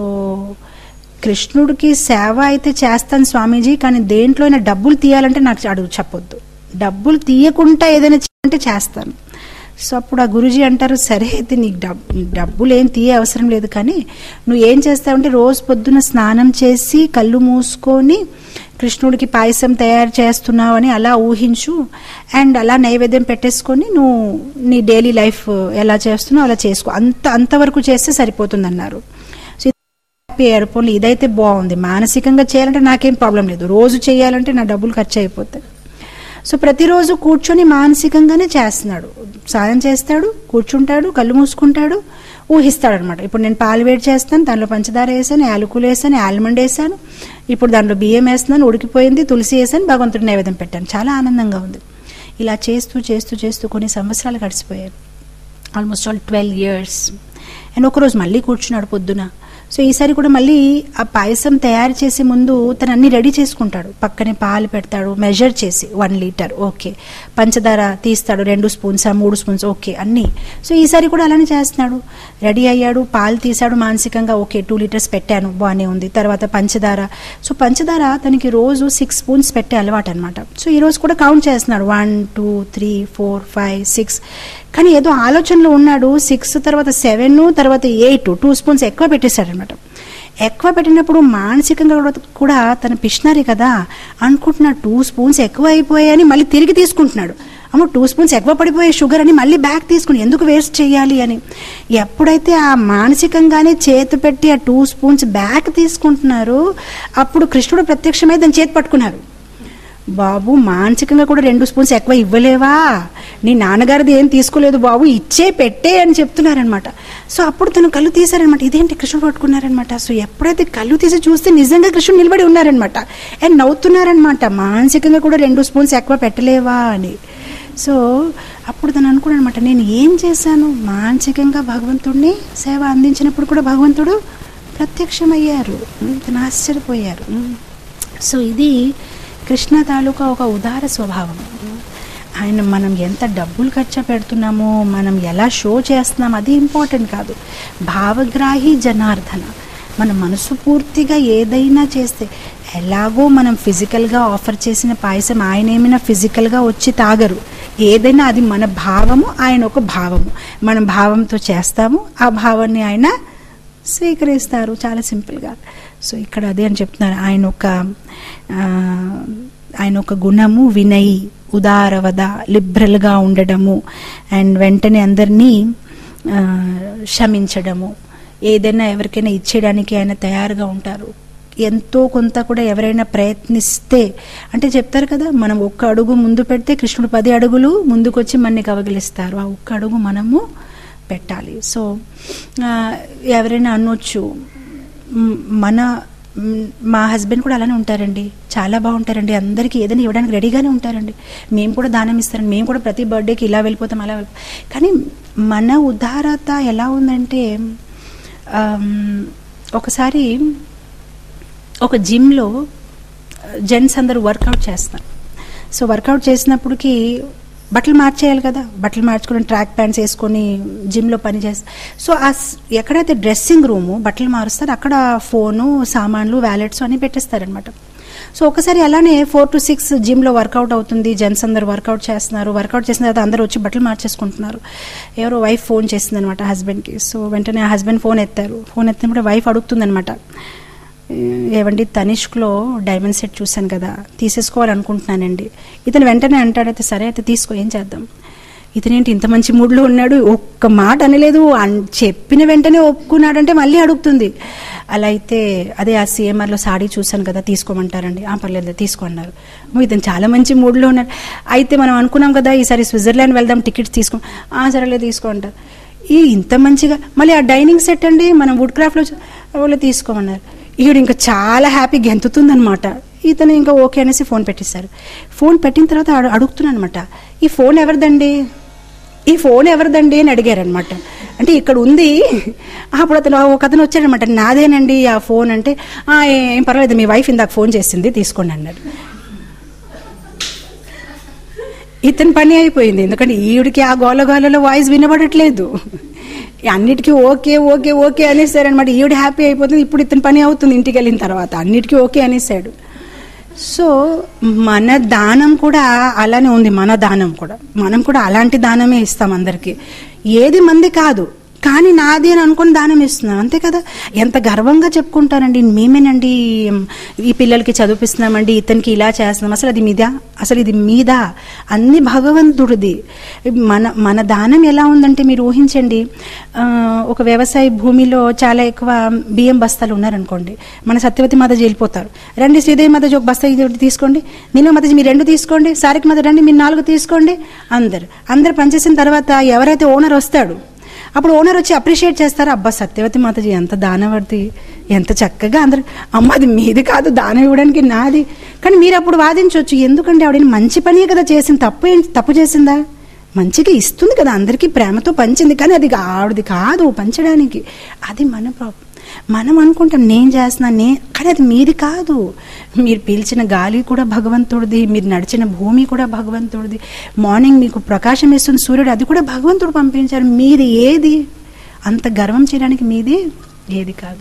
కృష్ణుడికి సేవ అయితే చేస్తాను స్వామీజీ కానీ దేంట్లో అయినా డబ్బులు తీయాలంటే నాకు అడుగు చెప్పొద్దు డబ్బులు తీయకుండా ఏదైనా చేయాలంటే చేస్తాను సో అప్పుడు ఆ గురుజీ అంటారు సరే అయితే నీకు డబ్బు డబ్బులు ఏం తీయ అవసరం లేదు కానీ నువ్వు ఏం చేస్తావంటే రోజు పొద్దున స్నానం చేసి కళ్ళు మూసుకొని కృష్ణుడికి పాయసం తయారు చేస్తున్నావు అని అలా ఊహించు అండ్ అలా నైవేద్యం పెట్టేసుకొని నువ్వు నీ డైలీ లైఫ్ ఎలా చేస్తున్నావు అలా చేసుకో అంత అంతవరకు చేస్తే సరిపోతుంది అన్నారు సో హ్యాపీ అయ్యారు పోనీ ఇదైతే బాగుంది మానసికంగా చేయాలంటే నాకేం ప్రాబ్లం లేదు రోజు చేయాలంటే నా డబ్బులు ఖర్చు అయిపోతాయి సో ప్రతిరోజు కూర్చొని మానసికంగానే చేస్తున్నాడు స్నానం చేస్తాడు కూర్చుంటాడు కళ్ళు మూసుకుంటాడు ఊహిస్తాడు అనమాట ఇప్పుడు నేను పాలు వేడి చేస్తాను దానిలో పంచదార వేసాను యాలకులు వేసాను ఆల్మండ్ వేసాను ఇప్పుడు దాంట్లో బియ్యం వేస్తున్నాను ఉడికిపోయింది తులసి వేసాను భగవంతుడి నైవేద్యం పెట్టాను చాలా ఆనందంగా ఉంది ఇలా చేస్తూ చేస్తూ చేస్తూ కొన్ని సంవత్సరాలు గడిచిపోయాయి almost all twelve years and ఒకరోజు మళ్ళీ కూర్చున్నాడు పొద్దున సో ఈసారి కూడా మళ్ళీ ఆ పాయసం తయారు చేసే ముందు తను అన్ని రెడీ చేసుకుంటాడు పక్కనే పాలు పెడతాడు మెజర్ చేసి వన్ లీటర్ ఓకే పంచదార తీస్తాడు రెండు స్పూన్స్ మూడు స్పూన్స్ ఓకే అన్నీ సో ఈసారి కూడా అలానే చేస్తున్నాడు రెడీ అయ్యాడు పాలు తీసాడు మానసికంగా ఓకే టూ లీటర్స్ పెట్టాను బాగానే ఉంది తర్వాత పంచదార సో పంచదార తనకి రోజు సిక్స్ స్పూన్స్ పెట్టే అలవాటు అనమాట సో ఈ రోజు కూడా కౌంట్ చేస్తున్నాడు one two three four five six కానీ ఏదో ఆలోచనలో ఉన్నాడు సిక్స్ తర్వాత సెవెన్ తర్వాత ఎయిట్ టూ స్పూన్స్ ఎక్కువ పెట్టేశాడనమాట ఎక్కువ పెట్టినప్పుడు మానసికంగా కూడా- కూడా తన పిషనరీ కదా అనుకుంటున్నాడు టూ స్పూన్స్ ఎక్కువ అయిపోయాయని మళ్ళీ తిరిగి తీసుకుంటున్నాడు అమ్మ టూ స్పూన్స్ ఎక్కువ పడిపోయే షుగర్ అని మళ్ళీ బ్యాక్ తీసుకుని ఎందుకు వేస్ట్ చేయాలి అని ఎప్పుడైతే ఆ మానసికంగానే చేతి పెట్టి ఆ టూ స్పూన్స్ బ్యాక్ తీసుకుంటున్నారో అప్పుడు కృష్ణుడు ప్రత్యక్షమై దాన్ని చేతి పట్టుకున్నారు బాబు మానసికంగా కూడా రెండు స్పూన్స్ ఎక్కువ ఇవ్వలేవా నీ నాన్నగారిది ఏం తీసుకోలేదు బాబు ఇచ్చే పెట్టే అని చెప్తున్నారనమాట సో అప్పుడు తను కళ్ళు తీశారనమాట ఇదేంటి కృష్ణుడు పట్టుకున్నారనమాట సో ఎప్పుడైతే కళ్ళు తీసి చూస్తే నిజంగా కృష్ణుడు నిలబడి ఉన్నారనమాట అండ్ నవ్వుతున్నారనమాట మానసికంగా కూడా రెండు స్పూన్స్ ఎక్కువ పెట్టలేవా అని సో అప్పుడు తను అనుకున్నాను అనమాట నేను ఏం చేశాను మానసికంగా భగవంతుడిని సేవ అందించినప్పుడు కూడా భగవంతుడు ప్రత్యక్షమయ్యారు ఉమ్, తను ఆశ్చర్యపోయారు ఉమ్. సో ఇది కృష్ణ తాలూకా ఒక ఉదార స్వభావం ఆయన మనం ఎంత డబ్బులు ఖర్చు పెడుతున్నామో మనం ఎలా షో చేస్తున్నాం అది ఇంపార్టెంట్ కాదు భావగ్రాహి జనార్దన మన మనసు పూర్తిగా ఏదైనా చేస్తే ఎలాగో మనం ఫిజికల్గా ఆఫర్ చేసిన పాయసం ఆయన ఏమైనా ఫిజికల్గా వచ్చి తాగరు ఏదైనా అది మన భావము ఆయన ఒక భావము మనం భావంతో చేస్తాము ఆ భావాన్ని ఆయన స్వీకరిస్తారు చాలా సింపుల్గా సో ఇక్కడ అదే అని చెప్తున్నారు ఆయన ఒక ఆ, ఆయన ఒక గుణము వినయి ఉదారవద లిబరల్గా ఉండడము అండ్ వెంటనే అందరినీ ఆ, క్షమించడము ఏదైనా ఎవరికైనా ఇచ్చేయడానికి ఆయన తయారుగా ఉంటారు ఎంతో కొంత కూడా ఎవరైనా ప్రయత్నిస్తే అంటే చెప్తారు కదా మనం ఒక్క అడుగు ముందు పెడితే కృష్ణుడు పది అడుగులు ముందుకొచ్చి మన్ని కవగిలిస్తారు ఆ ఒక్క అడుగు మనము పెట్టాలి సో ఆ, ఎవరైనా అనొచ్చు మ్, మన మ్, మా హస్బెండ్ కూడా అలానే ఉంటారండి చాలా బాగుంటారండి అందరికీ ఏదైనా ఇవ్వడానికి రెడీగానే ఉంటారండి మేము కూడా దానం ఇస్తారండి మేము కూడా ప్రతి బర్త్డేకి ఇలా వెళ్ళిపోతాం అలా వెళ్ళిపో కానీ మన ఉదారత ఎలా ఉందంటే ఆమ్, ఒకసారి ఒక జిమ్లో జెంట్స్ అందరూ వర్కౌట్ చేస్తారు సో వర్కౌట్ చేసినప్పటికి బట్టలు మార్చేయాలి కదా బట్టలు మార్చుకొని ట్రాక్ ప్యాంట్స్ వేసుకొని జిమ్లో పని చేస్తారు సో ఆ స్- ఎక్కడైతే డ్రెస్సింగ్ రూము బట్టలు మారుస్తారు అక్కడ ఫోను సామాన్లు వ్యాలెట్స్ అన్ని పెట్టేస్తారనమాట సో ఒకసారి అలానే ఫోర్ టు సిక్స్ జిమ్లో వర్కౌట్ అవుతుంది జెంట్స్ అందరు వర్కౌట్ చేస్తున్నారు వర్కౌట్ చేసిన తర్వాత అందరూ వచ్చి బట్టలు మార్చేసుకుంటున్నారు ఎవరో వైఫ్ ఫోన్ చేసింది అనమాట హస్బెండ్కి సో వెంటనే ఆ హస్బెండ్ ఫోన్ ఎత్తారు ఫోన్ ఎత్తినప్పుడు వైఫ్ అడుగుతుందనమాట ఏవండి తనిష్క్లో డైమండ్ సెట్ చూశాను కదా తీసేసుకోవాలనుకుంటున్నానండి ఇతను వెంటనే అంటాడైతే సరే అయితే తీసుకో ఏం చేద్దాం ఇతనేంటి ఇంత మంచి మూడ్లో ఉన్నాడు ఒక్క మాట అనలేదు అన్- చెప్పిన వెంటనే ఒప్పుకున్నాడంటే మళ్ళీ అడుగుతుంది అలా అయితే అదే ఆ సిఎంఆర్లో సాడీ చూశాను కదా తీసుకోమంటారండి ఆ పర్లేదు తీసుకో అన్నారు అమ్మో, ఇతను చాలా మంచి మూడ్లో ఉన్నారు అయితే మనం అనుకున్నాం కదా ఈసారి స్విట్జర్లాండ్ వెళ్దాం టికెట్స్ తీసుకో "ఆ, సరేలే తీసుకో అంటారు ఈ ఇంత మంచిగా మళ్ళీ ఆ డైనింగ్ సెట్ అండి మనం వుడ్ క్రాఫ్ట్లో చూ- వాళ్ళు తీసుకోమన్నారు ఈవిడ ఇంకా చాలా హ్యాపీ గెంతుతుందనమాట ఇతను ఇంకా ఓకే అనేసి ఫోన్ పెట్టేశారు ఫోన్ పెట్టిన తర్వాత అడు- అడుగుతున్నాను అనమాట ఈ ఫోన్ ఎవరిదండి ఈ ఫోన్ ఎవరిదండి అని అడిగారనమాట అంటే ఇక్కడ ఉంది అప్పుడు అతను ఒక అతను వచ్చాడనమాట నాదేనండి ఆ ఫోన్ అంటే "ఆ, ఏం పర్వాలేదు మీ వైఫ్ ఇందాక ఫోన్ చేసింది తీసుకోండి అన్నాడు ఇతని పని అయిపోయింది ఎందుకంటే ఈవిడికి ఆ గోల గోలలో వాయిస్ వినబడట్లేదు అన్నిటికీ ఓకే ఓకే ఓకే అనేసారనమాట ఈవిడ హ్యాపీ అయిపోతుంది ఇప్పుడు ఇతని పని అవుతుంది ఇంటికి వెళ్ళిన తర్వాత అన్నిటికీ ఓకే అనేసాడు సో మన దానం కూడా అలానే ఉంది మన దానం కూడా మనం కూడా అలాంటి దానమే ఇస్తాం అందరికీ ఏది మంది కాదు కానీ నాది అని అనుకుని దానం ఇస్తున్నాం అంతే కదా ఎంత గర్వంగా చెప్పుకుంటారండి మేమేనండి ఈ పిల్లలకి చదివిస్తున్నామండి ఇతనికి ఇలా చేస్తున్నాం అసలు అది మీదా అసలు ఇది మీదా అన్ని భగవంతుడిది మన మన దానం ఎలా ఉందంటే మీరు ఊహించండి ఆ, ఒక వ్యవసాయ భూమిలో చాలా ఎక్కువ బియ్యం బస్తాలు ఉన్నారనుకోండి మన సత్యవతి మాత వెళ్ళిపోతారు రండి శ్రీదేవి మాత ఒక బస్తా ఇది ఒకటి తీసుకోండి నీలో మాత మీరు రెండు తీసుకోండి సారికి మాత రండి మీరు నాలుగు తీసుకోండి అందరు అందరు పనిచేసిన తర్వాత ఎవరైతే ఓనర్ వస్తాడు అప్పుడు ఓనర్ వచ్చి అప్రిషియేట్ చేస్తారు అబ్బా సత్యవతి మాతజీ ఎంత దానవర్తి ఎంత చక్కగా అందరు అమ్మ అది మీది కాదు దానం ఇవ్వడానికి నాది కానీ మీరు అప్పుడు వాదించవచ్చు ఎందుకంటే ఆవిడ మంచి పనే కదా చేసింది తప్పు ఏంటి తప్పు చేసిందా మంచిగా ఇస్తుంది కదా అందరికీ ప్రేమతో పంచింది కానీ అది ఆవిడది కాదు పంచడానికి అది మన ప్రాబ్లం మనం అనుకుంటాం నేను చేస్తున్నాను నే కానీ అది మీది కాదు మీరు పీల్చిన గాలి కూడా భగవంతుడిది మీరు నడిచిన భూమి కూడా భగవంతుడిది మార్నింగ్ మీకు ప్రకాశం ఇస్తుంది సూర్యుడు అది కూడా భగవంతుడు పంపించారు మీది ఏది అంత గర్వం చేయడానికి మీది ఏది కాదు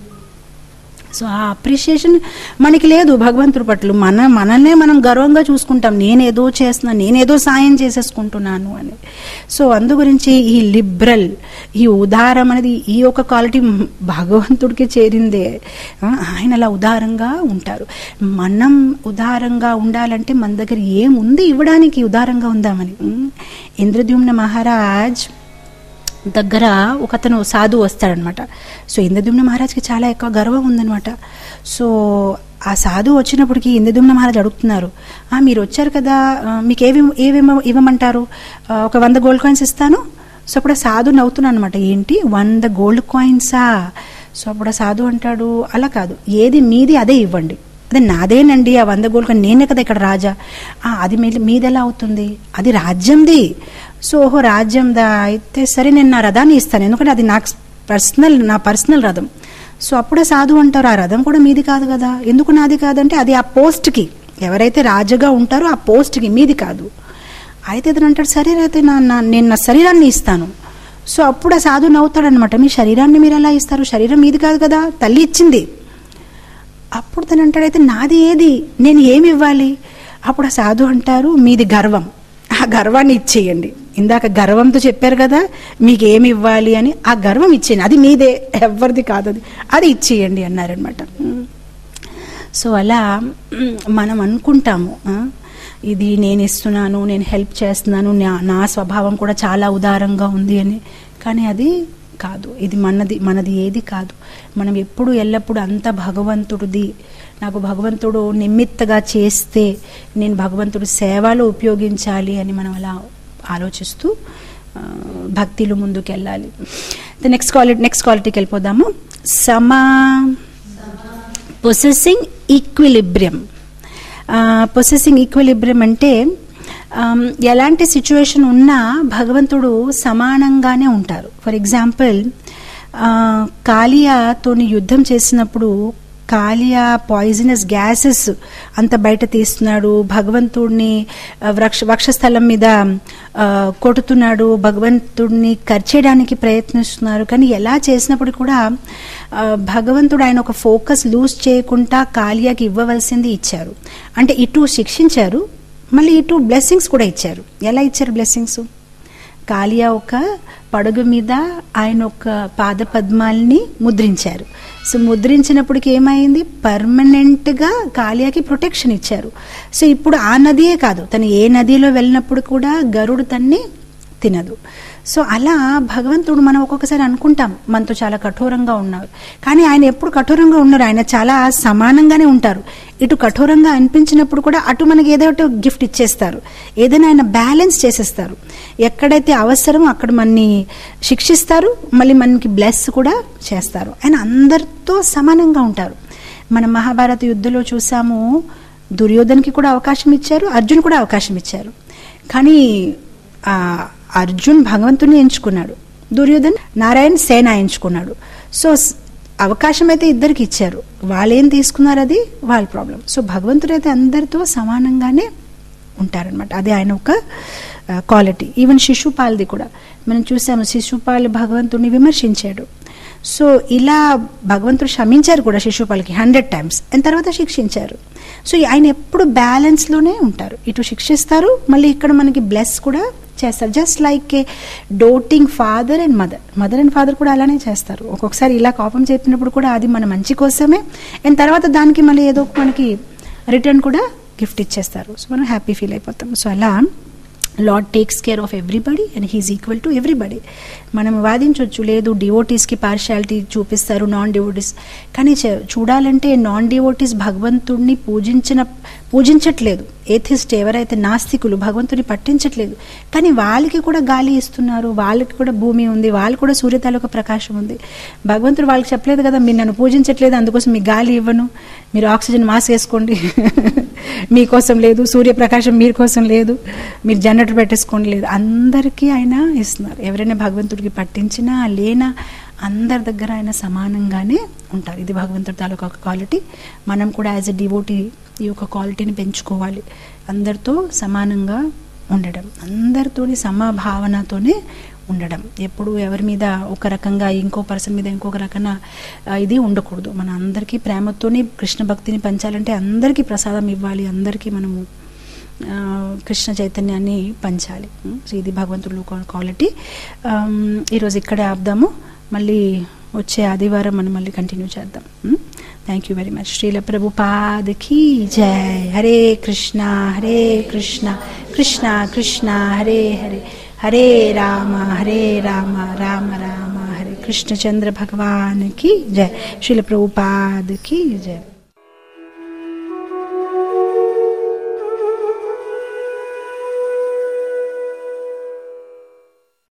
సో ఆ అప్రిషియేషన్ మనకి లేదు భగవంతుడి పట్ల మన మనల్నే మనం గర్వంగా చూసుకుంటాం నేనేదో చేస్తున్నాను నేనేదో సాయం చేసేసుకుంటున్నాను అని సో అందు గురించి ఈ లిబరల్ ఈ ఉదారం అనేది ఈ ఒక క్వాలిటీ భగవంతుడికి చేరిందే ఆ, ఆయన అలా ఉదారంగా ఉంటారు మనం ఉదారంగా ఉండాలంటే మన దగ్గర ఏముంది ఇవ్వడానికి ఉదారంగా ఉందామని ఉమ్, ఇంద్రద్యుమ్న మహారాజ్ దగ్గర ఒక అతను సాధువు వస్తాడనమాట సో ఇంద్రదుమ్న మహారాజ్కి చాలా ఎక్కువ గర్వం ఉందనమాట సో ఆ సాధువు వచ్చినప్పటికి ఇంద్రదుమ్న మహారాజ్ అడుగుతున్నారు "ఆ, మీరు వచ్చారు కదా ఆ, మీకు ఏవి ఏవి ఇవ్వమంటారు "ఆ, ఒక వంద గోల్డ్ కాయిన్స్ ఇస్తాను సో అప్పుడు ఆ సాధు నవ్వుతున్నాను అనమాట ఏంటి వంద గోల్డ్ కాయిన్సా సో అప్పుడు ఆ సాధు అంటాడు అలా కాదు ఏది మీది అదే ఇవ్వండి అదే నాదేనండి ఆ వంద గోల్డ్ కాయిన్ నేనే కదా ఇక్కడ రాజా "ఆ, అది మీ మీది ఎలా అవుతుంది అది రాజ్యంది సో ఓహో రాజ్యందా అయితే సరే నేను నా రథాన్ని ఇస్తాను ఎందుకంటే అది నాకు పర్సనల్ నా పర్సనల్ రథం సో అప్పుడే సాధు అంటారు ఆ రథం కూడా మీది కాదు కదా ఎందుకు నాది కాదంటే అది ఆ పోస్ట్కి ఎవరైతే రాజుగా ఉంటారో ఆ పోస్ట్కి మీది కాదు అయితే ఇతను అంటాడు సరే అయితే నా నా- నేను నా శరీరాన్ని ఇస్తాను సో అప్పుడు ఆ సాధు నవ్వుతాడనమాట మీ శరీరాన్ని మీరు ఎలా ఇస్తారు శరీరం మీది కాదు కదా తల్లి ఇచ్చింది అప్పుడు తను అంటాడు అయితే నాది ఏది నేను ఏమి ఇవ్వాలి అప్పుడు ఆ సాధు అంటారు మీది గర్వం ఆ గర్వాన్ని ఇచ్చేయండి ఇందాక గర్వంతో చెప్పారు కదా మీకు ఏమి ఇవ్వాలి అని ఆ గర్వం ఇచ్చేయండి అది మీదే ఎవరిది కాదు అది అది ఇచ్చేయండి అన్నారనమాట సో అలా మ్, మనం అనుకుంటాము ఆ, ఇది నేను ఇస్తున్నాను నేను హెల్ప్ చేస్తున్నాను నా నా స్వభావం కూడా చాలా ఉదారంగా ఉంది అని కానీ అది కాదు ఇది మనది మనది ఏది కాదు మనం ఎప్పుడు ఎల్లప్పుడూ అంత భగవంతుడిది నాకు భగవంతుడు నిమిత్తగా చేస్తే నేను భగవంతుడి సేవలో ఉపయోగించాలి అని మనం అలా ఆలోచిస్తూ ఆ, భక్తిలో ముందుకు వెళ్ళాలి నెక్స్ట్ క్వాలిటీ నెక్స్ట్ క్వాలిటీకి వెళ్ళిపోదాము సమా పొసెసింగ్ ఈక్విలిబ్రియం పొసెసింగ్ ఈక్విలిబ్రియం అంటే ఆమ్, ఎలాంటి సిచ్యువేషన్ ఉన్నా భగవంతుడు సమానంగానే ఉంటారు ఫర్ ఎగ్జాంపుల్ కాలియాతోని యుద్ధం చేసినప్పుడు కాలియా పాయిజనస్ గ్యాసెస్ అంత బయట తీస్తున్నాడు భగవంతుడిని ఆ, వృక్ష వక్షస్థలం మీద ఆ, కొడుతున్నాడు భగవంతుడిని కర్చేయడానికి ప్రయత్నిస్తున్నారు కానీ ఎలా చేసినప్పుడు కూడా ఆ, భగవంతుడు ఆయన ఒక ఫోకస్ లూజ్ చేయకుండా కాలియాకి ఇవ్వవలసింది ఇచ్చారు అంటే ఇటు శిక్షించారు మళ్ళీ ఇటు బ్లెస్సింగ్స్ కూడా ఇచ్చారు ఎలా ఇచ్చారు బ్లెస్సింగ్స్ కాలియా ఒక పడగ మీద ఆయన ఒక పాద పద్మాల్ని ముద్రించారు సో ముద్రించినప్పటికి ఏమైంది పర్మనెంట్గా కాలియాకి ప్రొటెక్షన్ ఇచ్చారు సో ఇప్పుడు ఆ నదియే కాదు తను ఏ నదిలో వెళ్ళినప్పుడు కూడా గరుడు తన్ని తినదు సో అలా భగవంతుడు మనం ఒక్కొక్కసారి అనుకుంటాం మనతో చాలా కఠోరంగా ఉన్నారు కానీ ఆయన ఎప్పుడు కఠోరంగా ఉన్నారు ఆయన చాలా సమానంగానే ఉంటారు ఇటు కఠోరంగా అనిపించినప్పుడు కూడా అటు మనకి ఏదో ఒకటి గిఫ్ట్ ఇచ్చేస్తారు ఏదైనా ఆయన బ్యాలెన్స్ చేసేస్తారు ఎక్కడైతే అవసరం అక్కడ మనని శిక్షిస్తారు మళ్ళీ మనకి బ్లెస్ కూడా చేస్తారు ఆయన అందరితో సమానంగా ఉంటారు మన మహాభారత యుద్ధంలో చూసాము దుర్యోధన్కి కూడా అవకాశం ఇచ్చారు అర్జున్ కూడా అవకాశం ఇచ్చారు కానీ ఆ అర్జున్ భగవంతుని ఎంచుకున్నాడు దుర్యోధన్ నారాయణ్ సేన ఎంచుకున్నాడు సో స్- అవకాశం అయితే ఇద్దరికి ఇచ్చారు వాళ్ళేం తీసుకున్నారు అది వాళ్ళ ప్రాబ్లం సో భగవంతుడు అయితే అందరితో సమానంగానే ఉంటారనమాట అది ఆయన ఒక క్వాలిటీ ఈవెన్ శిశుపాల్ది కూడా మనం చూసాము శిశుపాల్ భగవంతుడిని విమర్శించాడు సో ఇలా భగవంతుడు క్షమించారు కూడా శిశుపాలకి హండ్రెడ్ టైమ్స్ అండ్ తర్వాత శిక్షించారు సో ఆయన ఎప్పుడు బ్యాలెన్స్లోనే ఉంటారు ఇటు శిక్షిస్తారు మళ్ళీ ఇక్కడ మనకి బ్లెస్ కూడా చేస్తారు just like a doting father and mother mother and father కూడా అలానే చేస్తారు ఒక్కొక్కసారి ఇలా కోపం చెప్పినప్పుడు కూడా అది మన మంచి కోసమే అండ్ తర్వాత దానికి మళ్ళీ ఏదో ఒక మనకి రిటర్న్ కూడా గిఫ్ట్ ఇచ్చేస్తారు సో మనం హ్యాపీ ఫీల్ అయిపోతాం సో అలా lord takes care of everybody and he's equal to everybody మనం వాదించవచ్చు లేదు డివోటీస్కి పార్షాలిటీ చూపిస్తారు నాన్ డివోటీస్ కానీ చ- చూడాలంటే నాన్ డివోటీస్ భగవంతుడిని పూజించిన పూజించట్లేదు ఏథిస్ట్ ఎవరైతే నాస్తికులు భగవంతుని పట్టించట్లేదు కానీ వాళ్ళకి కూడా గాలి ఇస్తున్నారు వాళ్ళకి కూడా భూమి ఉంది వాళ్ళు కూడా సూర్యతాలొక ప్రకాశం ఉంది భగవంతుడు వాళ్ళకి చెప్పలేదు కదా మీరు నన్ను పూజించట్లేదు అందుకోసం మీకు గాలి ఇవ్వను మీరు ఆక్సిజన్ మాస్క్ వేసుకోండి మీకోసం లేదు సూర్యప్రకాశం మీరు కోసం లేదు మీరు జనరేటర్ పెట్టేసుకోండి లేదు అందరికీ ఆయన ఇస్తున్నారు ఎవరైనా భగవంతుడికి పట్టించినా లేనా అందరి దగ్గర ఆయన సమానంగానే ఉంటారు ఇది భగవంతుడి తాలూకా ఒక క్వాలిటీ మనం కూడా యాజ్ ఎ డివోటీ ఈ యొక్క క్వాలిటీని పెంచుకోవాలి అందరితో సమానంగా ఉండడం అందరితోని సమభావనతోనే ఉండడం ఎప్పుడు ఎవరి మీద ఒక రకంగా ఇంకో పర్సన్ మీద ఇంకొక రకమైన ఆ, ఇది ఉండకూడదు మన అందరికీ ప్రేమతోని కృష్ణ భక్తిని పంచాలంటే అందరికీ ప్రసాదం ఇవ్వాలి అందరికీ మనము ఆ, కృష్ణ చైతన్యాన్ని పంచాలి ఉం? సో ఇది భగవంతుడు క్వాలిటీ ఆమ్, ఈరోజు ఇక్కడే ఆపుదాము మళ్ళీ వచ్చే ఆదివారం మనం మళ్ళీ కంటిన్యూ చేద్దాం thank you very much Srila Prabhupad కీ జయ హరే కృష్ణ హరే కృష్ణ కృష్ణ కృష్ణ హరే హరే హరే రామ హరే రామ రామ రామ హరే కృష్ణచంద్ర భగవాన్ की जय श्रील प्रभुपाद की जय